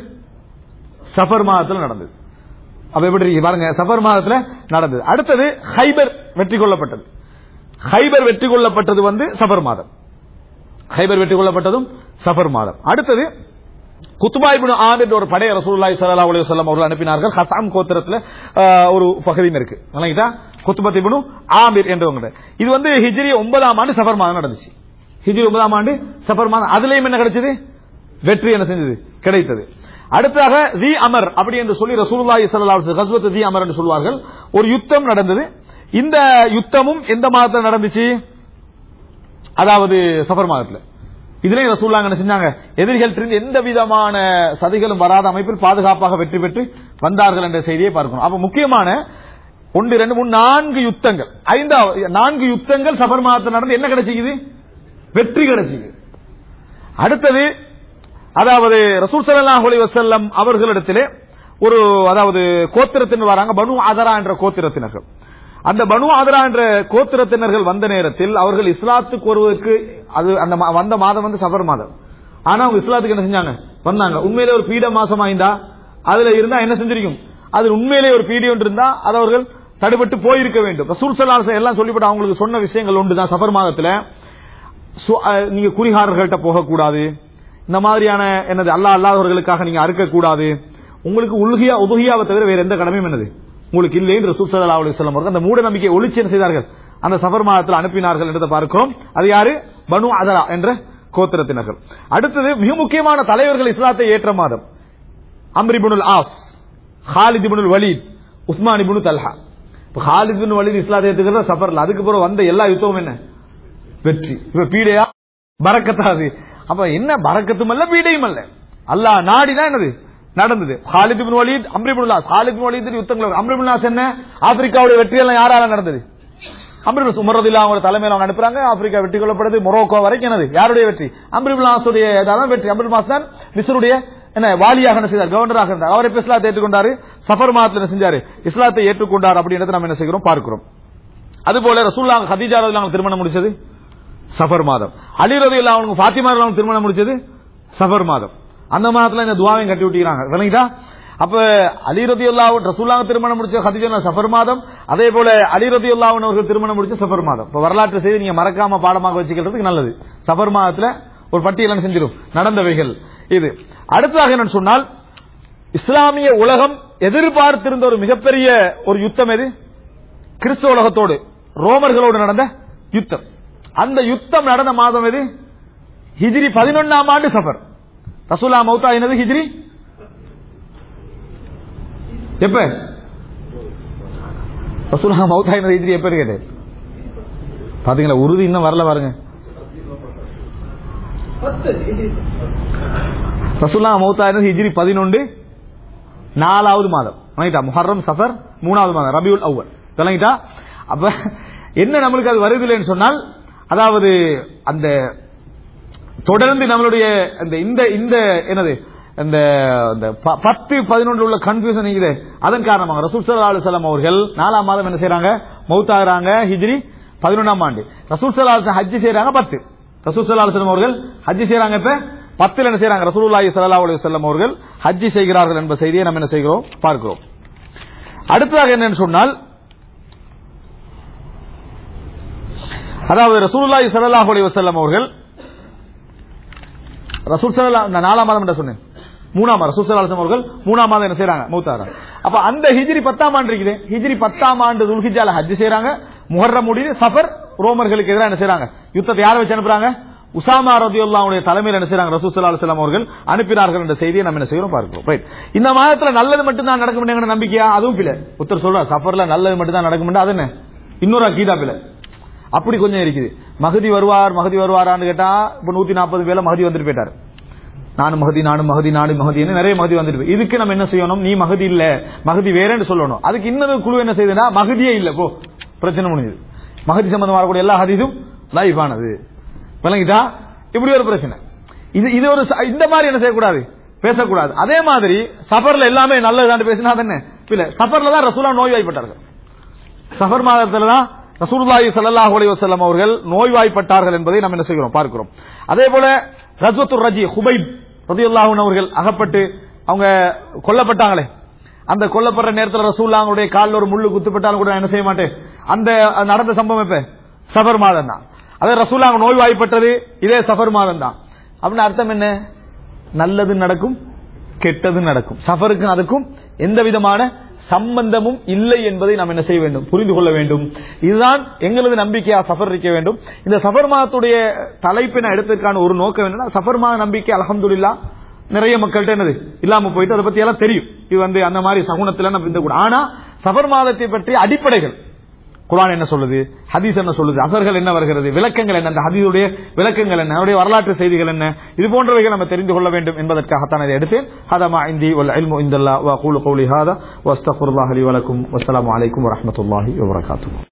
சஃபர் மாதத்தில் நடந்தது அப்ப எப்படி இருக்கு பாருங்க சஃபர் மாதத்துல நடந்தது அடுத்தது ஹைபர் வெற்றி கொள்ளப்பட்டது ஹைபர் வெற்றி கொள்ளப்பட்டது வந்து சஃபர் மாதம் ஹைபர் வெற்றி கொள்ளப்பட்டதும் சஃபர் மாதம் அடுத்தது குத்துபா இப்னு ஆமிர் ஒரு படை ரசூலுல்லாஹி ஸல்லல்லாஹு அலைஹி வஸல்லம் அவர்கள் அனுப்பினார்கள் ஹசாம் கோத்திரத்துல ஆஹ், ஒரு பகுதியும் இருக்கு விளங்கிட்டா குத்துபத் இப்னு ஆமிர் என்றவங்க இது வந்து ஹிஜ்ரி ஒன்பதாம் ஆண்டு சஃபர் மாதம் நடந்துச்சு ஹிஜ்ரி ஒன்பதாம் ஆண்டு சஃபர் மாதம் அதுலயும் என்ன கிடைச்சது வெற்றி என்ன செஞ்சது கிடைத்தது அடுத்ததாக தி அமர் அப்படி என்று சொல்லி ரசூலுல்லாஹி ஸல்லல்லாஹு அலைஹி வஸல்லம் கஸ்வத் தி அமர் என்று சொல்வார்கள் ஒரு யுத்தம் நடந்தது இந்த யுத்தமும் எந்த மாதத்தில் நடந்துச்சு அதாவது சஃபர் மாதத்துல இதுலயும் ரசூல்லாங்க என்ன செஞ்சாங்க எதிரிகள் எந்த விதமான சதிகளும் வராத அமைப்பில் பாதுகாப்பாக வெற்றி பெற்று வந்தார்கள் என்ற செய்தியை பார்க்கணும் அப்ப முக்கியமான ஒன்று ரெண்டு மூணு நான்கு யுத்தங்கள் ஐந்தாவது நான்கு யுத்தங்கள் சஃபர் மாதத்தில் நடந்து என்ன கிடைச்சிக்குது வெற்றி கிடைச்சிக்குது அடுத்தது அதாவது ரசூல் ஸல்லல்லாஹு அலைஹி வஸல்லம் அவர்களிடத்திலே ஒரு அதாவது கோத்திரத்தினர் வராங்க பனு ஆதரா என்ற கோத்திரத்தினர்கள் அந்த பனு ஆதரா என்ற கோத்திரத்தினர்கள் வந்த நேரத்தில் அவர்கள் இஸ்லாத்துக்கு வருவதற்கு அது அந்த மா- வந்த மாதம் வந்து சஃபர் மாதம் ஆனா அவங்க இஸ்லாத்துக்கு என்ன செஞ்சாங்க வந்தாங்க உண்மையிலே ஒரு பீட மாசம் ஆயிருந்தா அதுல இருந்தா என்ன செஞ்சிருக்கும் அது உண்மையிலே ஒரு பீடி ஒன்று இருந்தா அது அவர்கள் தடுபட்டு போயிருக்க வேண்டும் ரசூல் ஸல்லல்லாஹு அலைஹி வஸல்லம் எல்லாம் சொல்லிவிட்டு அவங்களுக்கு சொன்ன விஷயங்கள் ஒன்று தான் சஃபர் மாதத்துல சு- அஹ், நீங்க குறிகாரர்கள்ட்ட போகக்கூடாது இந்த மாதிரியான என்னது அல்லாஹ் அல்லாதவர்களுக்காக நீங்க அறுக்கக்கூடாது உங்களுக்கு உல்கியா உதுகியாவை தவிர வேற எந்த கடமையும் என்னது உங்களுக்கு இல்லை என்று ரசூல் ஸல்லல்லாஹு அலைஹி வஸல்லம் அவர்கள் அந்த மூட நம்பிக்கை ஒளிச்சு என்ன செய்தார்கள் அந்த சஃபர் மாதத்தில் அனுப்பினார்கள் என்றதை பார்க்கிறோம் அது யாரு பனு அதரா என்ற கோத்திரத்தினர்கள் அடுத்தது மிக முக்கியமான தலைவர்கள் இஸ்லாத்தை ஏற்ற மாதம் அம்ரிபுனுல் ஆஸ் ஹாலித் இப்னுல் வலீத் உஸ்மான் இப்னு தல்ஹா இப்ப ஹாலித் இப்னு வலீத் இஸ்லாத்தை ஏத்துக்கிறத சஃபர்ல அதுக்கு பிறகு வந்த எல்லா யுத்தமும் என்ன வெற்றி இப்ப பீடையா பறக்கத்தாது அப்ப என்ன பறக்கத்தும் அல்ல பீடையும் அல்ல அல்லாஹ் நாடினா என்னது நடந்தது Khalid ibn Walid Amr ibn லாஸ் ஹாலித் இப்னு வலீத் யுத்தங்கள் அம்ர் இப்னு லாஸ் என்ன ஆப்பிரிக்காவுடைய வெற்றி எல்லாம் யாரால நடந்தது அம்ர் இப்னு உமர் ரலியல்லாஹு அவங்க தலைமையில அவங்க அனுப்புறாங்க ஆப்பிரிக்கா வெற்றி கொள்ளப்படுது மொரோக்கோ வரைக்கும் என்னது யாருடைய வெற்றி அம்ர் இப்னு லாஸுடைய தான் வெற்றி அம்ர் இப்னு லாஸ் தான் மிஸ்ருடைய என்ன வாலியாக என்ன செய்தார் கவர்னராக இருந்தார் அவரை இப்ப இஸ்லாத்தை ஏற்றுக்கொண்டாரு சஃபர் மாதத்தில் என்ன செஞ்சாரு இஸ்லாத்தை ஏற்றுக்கொண்டார் அப்படின்றத நம்ம என்ன செய்கிறோம் பார்க்கிறோம் அதுபோல ரசூல்லா ஹதீஜா ரலியல்லாஹு திருமணம் முடிச்சது சஃபர் மாதம் அலி ரதி அவனுக்கு பாத்திமா ரலியல்லாஹு திருமணம் முடிச்சது சஃபர் மாதம் அந்த மாதத்துல இந்த துவாவையும் கட்டி விட்டுக்கிறாங்க விளங்கிட்டா அப்ப அலி ரதி ரசூல்லாங்க திருமணம் முடிச்ச ஹதீஜா சஃபர் மாதம் அதே போல அலி ரதி அவர்கள் திருமணம் முடிச்ச சஃபர் மாதம் இப்ப வரலாற்று செய்தி நீங்க மறக்காம பாடமாக வச்சுக்கிறதுக்கு நல்லது சஃபர் மாதத்துல ஒரு பட்டியல் என்ன செஞ்சிடும் நடந்தவைகள் இது அடுத்ததாக என்னன்னு சொன்னால் இஸ்லாமிய உலகம் எதிர்பார்த்திருந்த ஒரு மிகப்பெரிய ஒரு யுத்தம் எது கிறிஸ்தவ உலகத்தோடு ரோமர்களோடு நடந்த யுத்தம் அந்த யுத்தம் நடந்த மாதம் எது ஹிஜ்ரி பதினொன்னாம் ஆண்டு சஃபர் ரசூலா மௌத்தா என்னது ஹிஜ்ரி எப்ப ரசூலா மௌத்தா என்னது ஹிஜ்ரி எப்ப கேட்டேன் பாத்தீங்களா உறுதி இன்னும் வரல பாருங்க ரசூல்லா மௌத்தா என்னது ஹிஜ்ரி பதினொன்று நாலாவது மாதம் வணங்கிட்டா முஹர்ரம் சஃபர் மூணாவது மாதம் ரபியுல் அவ்வல் விளங்கிட்டா அப்ப என்ன நம்மளுக்கு அது வருதில்லைன்னு சொன்னால் அதாவது அந்த தொடர்ந்து நம்மளுடைய அந்த இந்த இந்த என்னது இந்த இந்த ப- பத்து பதினொன்று உள்ள கன்ஃபியூஷன் இருக்குது அதன் காரணமாக ரசூல் சல்லா அலுவலம் அவர்கள் நாலாம் மாதம் என்ன செய்றாங்க மௌத்தாகிறாங்க ஹிஜ்ரி பதினொன்றாம் ஆண்டு ரசூல் சல்லா அலுவலம் ஹஜ்ஜி செய்றாங்க பத்து ரசூல் சல்லா அலுவலம் அவர்கள் ஹஜ்ஜி செய்றாங்க இப்ப பத்தில் என்ன செய்றாங்க ரசூலுல்லாஹி ஸல்லல்லாஹு அலைஹி வஸல்லம் அவர்கள் ஹஜ்ஜி செய்கிறார்கள் என்ற செய்தியை நம்ம என்ன செய்கிறோம் பார்க்கிறோம் அடுத்ததாக என்னன்னு சொன்னால் அதாவது ரசூலுல்லாஹி ஸல்லல்லாஹு அலைஹி வஸல்லம் அவர்கள் ரசூல் ஸல்லல்லாஹு நான் நாலாம் மாதம் என்று சொன்னேன் மூணாம் மாதம் ரசூல் ஸல்லல்லாஹு அலைஹி வஸல்லம் அவர்கள் மூணாம் மாதம் என்ன செய்றாங்க மௌத்தாகிறாங்க அப்ப அந்த ஹிஜ்ரி பத்தாம் ஆண்டு இருக்குது ஹிஜ்ரி பத்தாம் ஆண்டு துல்ஹிஜால ஹஜ் செய்றாங்க முஹர்ரம் முடியுது சஃபர் ரோமர்களுக்கு எதிராக என்ன செய்றாங்க யுத்தத்தை யாரை வச்சு அனுப்புறாங்க உசாமா ரதியுல்லாவுடைய தலைமையில் என்ன செய்றாங்க ரசூல் ஸல்லல்லாஹு அலைஹி வஸல்லம் அவர்கள் அனுப்பினார்கள் என்ற செய்தியை நம்ம என்ன செய்கிறோம் பார்க்கிறோம் ரைட் இந்த மாதத்துல நல்லது மட்டும் தான் நடக்கும் என்ற நம்பிக்கையா அதுவும் பிள்ளை உத்தர் சொல்றா சஃபர்ல நல்லது மட்டும் தான் நடக்கும் அது என்ன இன்னொரு அக்கீதா பிள்ளை அப்படி கொஞ்சம் இருக்குது மகதி வருவார் மகதி வருவாரான்னு கேட்டா இப்ப நூத்தி நாற்பது பேர்ல மகதி வந்துட்டு போயிட்டாரு நானும் மகதி நானும் மகதி நானும் மகதின்னு நிறைய மகதி வந்துட்டு போய். இதுக்கு நம்ம என்ன செய்யணும் நீ மகதி இல்ல மகதி வேறேன்னு சொல்லணும் அதுக்கு இன்னொரு குழு என்ன செய்யுதுன்னா மகதியே இல்ல போ பிரச்சனை முடிஞ்சது மகதி சம்பந்தமா வரக்கூடிய எல்லா ஹதீஸும் லைஃப் ஆனது விளங்கிட்டா இப்படி ஒரு பிரச்சனை இது இது ஒரு ச- இந்த மாதிரி என்ன செய்யக்கூடாது பேசக்கூடாது அதே மாதிரி சஃபர்ல எல்லாமே நல்லதுதான் பேசினா அது என்ன இல்ல சஃபர்ல தான் ரசூலா நோய்வாய்ப்பட்டார்கள் சஃபர் மாதத்துல தான் ரசூலுல்லாஹி ஸல்லல்லாஹு அலைஹி வஸல்லம் அவர்கள் நோய்வாய்ப்பட்டார்கள் என்பதை நாம் என்ன செய்கிறோம் பார்க்கிறோம் அதே போல ரஜ்வத்துர் ரஜி ஹுபைப் ரலியல்லாஹு அன்ஹு அவர்கள் அகப்பட்டு அவங்க கொல்லப்பட்டாங்களே அந்த கொல்லப்படுற நேரத்தில் ரசூல்லா அவங்களுடைய காலில் ஒரு முள்ளு குத்துப்பட்டாலும் கூட நான் என்ன செய்ய மாட்டேன் அந்த அது நடந்த சம்பவம் எப்ப சஃபர் மாதம் தான் அதே ரசூல்லா அவங்க நோய்வாய்ப்பட்டது இதே சஃபர் மாதம் தான் அப்படின்னு அர்த்தம் என்ன நல்லது நடக்கும் கெட்டது நடக்கும் சஃபருக்கும் அதுக்கும் எந்த விதமான சம்பந்தமும் இல்லை என்பதை நாம் என்ன செய்ய வேண்டும் புரிந்து கொள்ள வேண்டும் இதுதான் எங்களது நம்பிக்கையா சஃபர் இருக்க வேண்டும் இந்த சஃபர் மாதத்துடைய தலைப்பை நான் எடுத்ததற்கான ஒரு நோக்கம் என்னன்னா சஃபர் மாத நம்பிக்கை அலமதுல்லா நிறைய மக்கள்கிட்ட என்னது இல்லாம போயிட்டு அதை பத்தி எல்லாம் தெரியும் இது வந்து அந்த மாதிரி சகுனத்துல நம்ம இந்த கூட ஆனா சஃபர் மாதத்தை பற்றி அடிப்படைகள் குர்ஆன் என்ன சொல்லுது ஹதீஸ் என்ன சொல்லுது அசர்கள் என்ன வருகிறது விளக்கங்கள் என்ன அந்த ஹதீஸுடைய விளக்கங்கள் என்ன அவருடைய வரலாற்று செய்திகள் என்ன இது போன்றவைகள் நம்ம தெரிந்து கொள்ள வேண்டும் என்பதற்காகத்தான் இதை எடுத்தேன் ஹதமா இந்தி வல் இல்மு இந்தல்லா வ கூலு கௌலி ஹாதா வஸ்தஃபுல்லாஹி வலக்கும் வஸ்ஸலாமு அலைக்கும் வரஹ்மத்துல்லாஹி வபரகாத்துஹு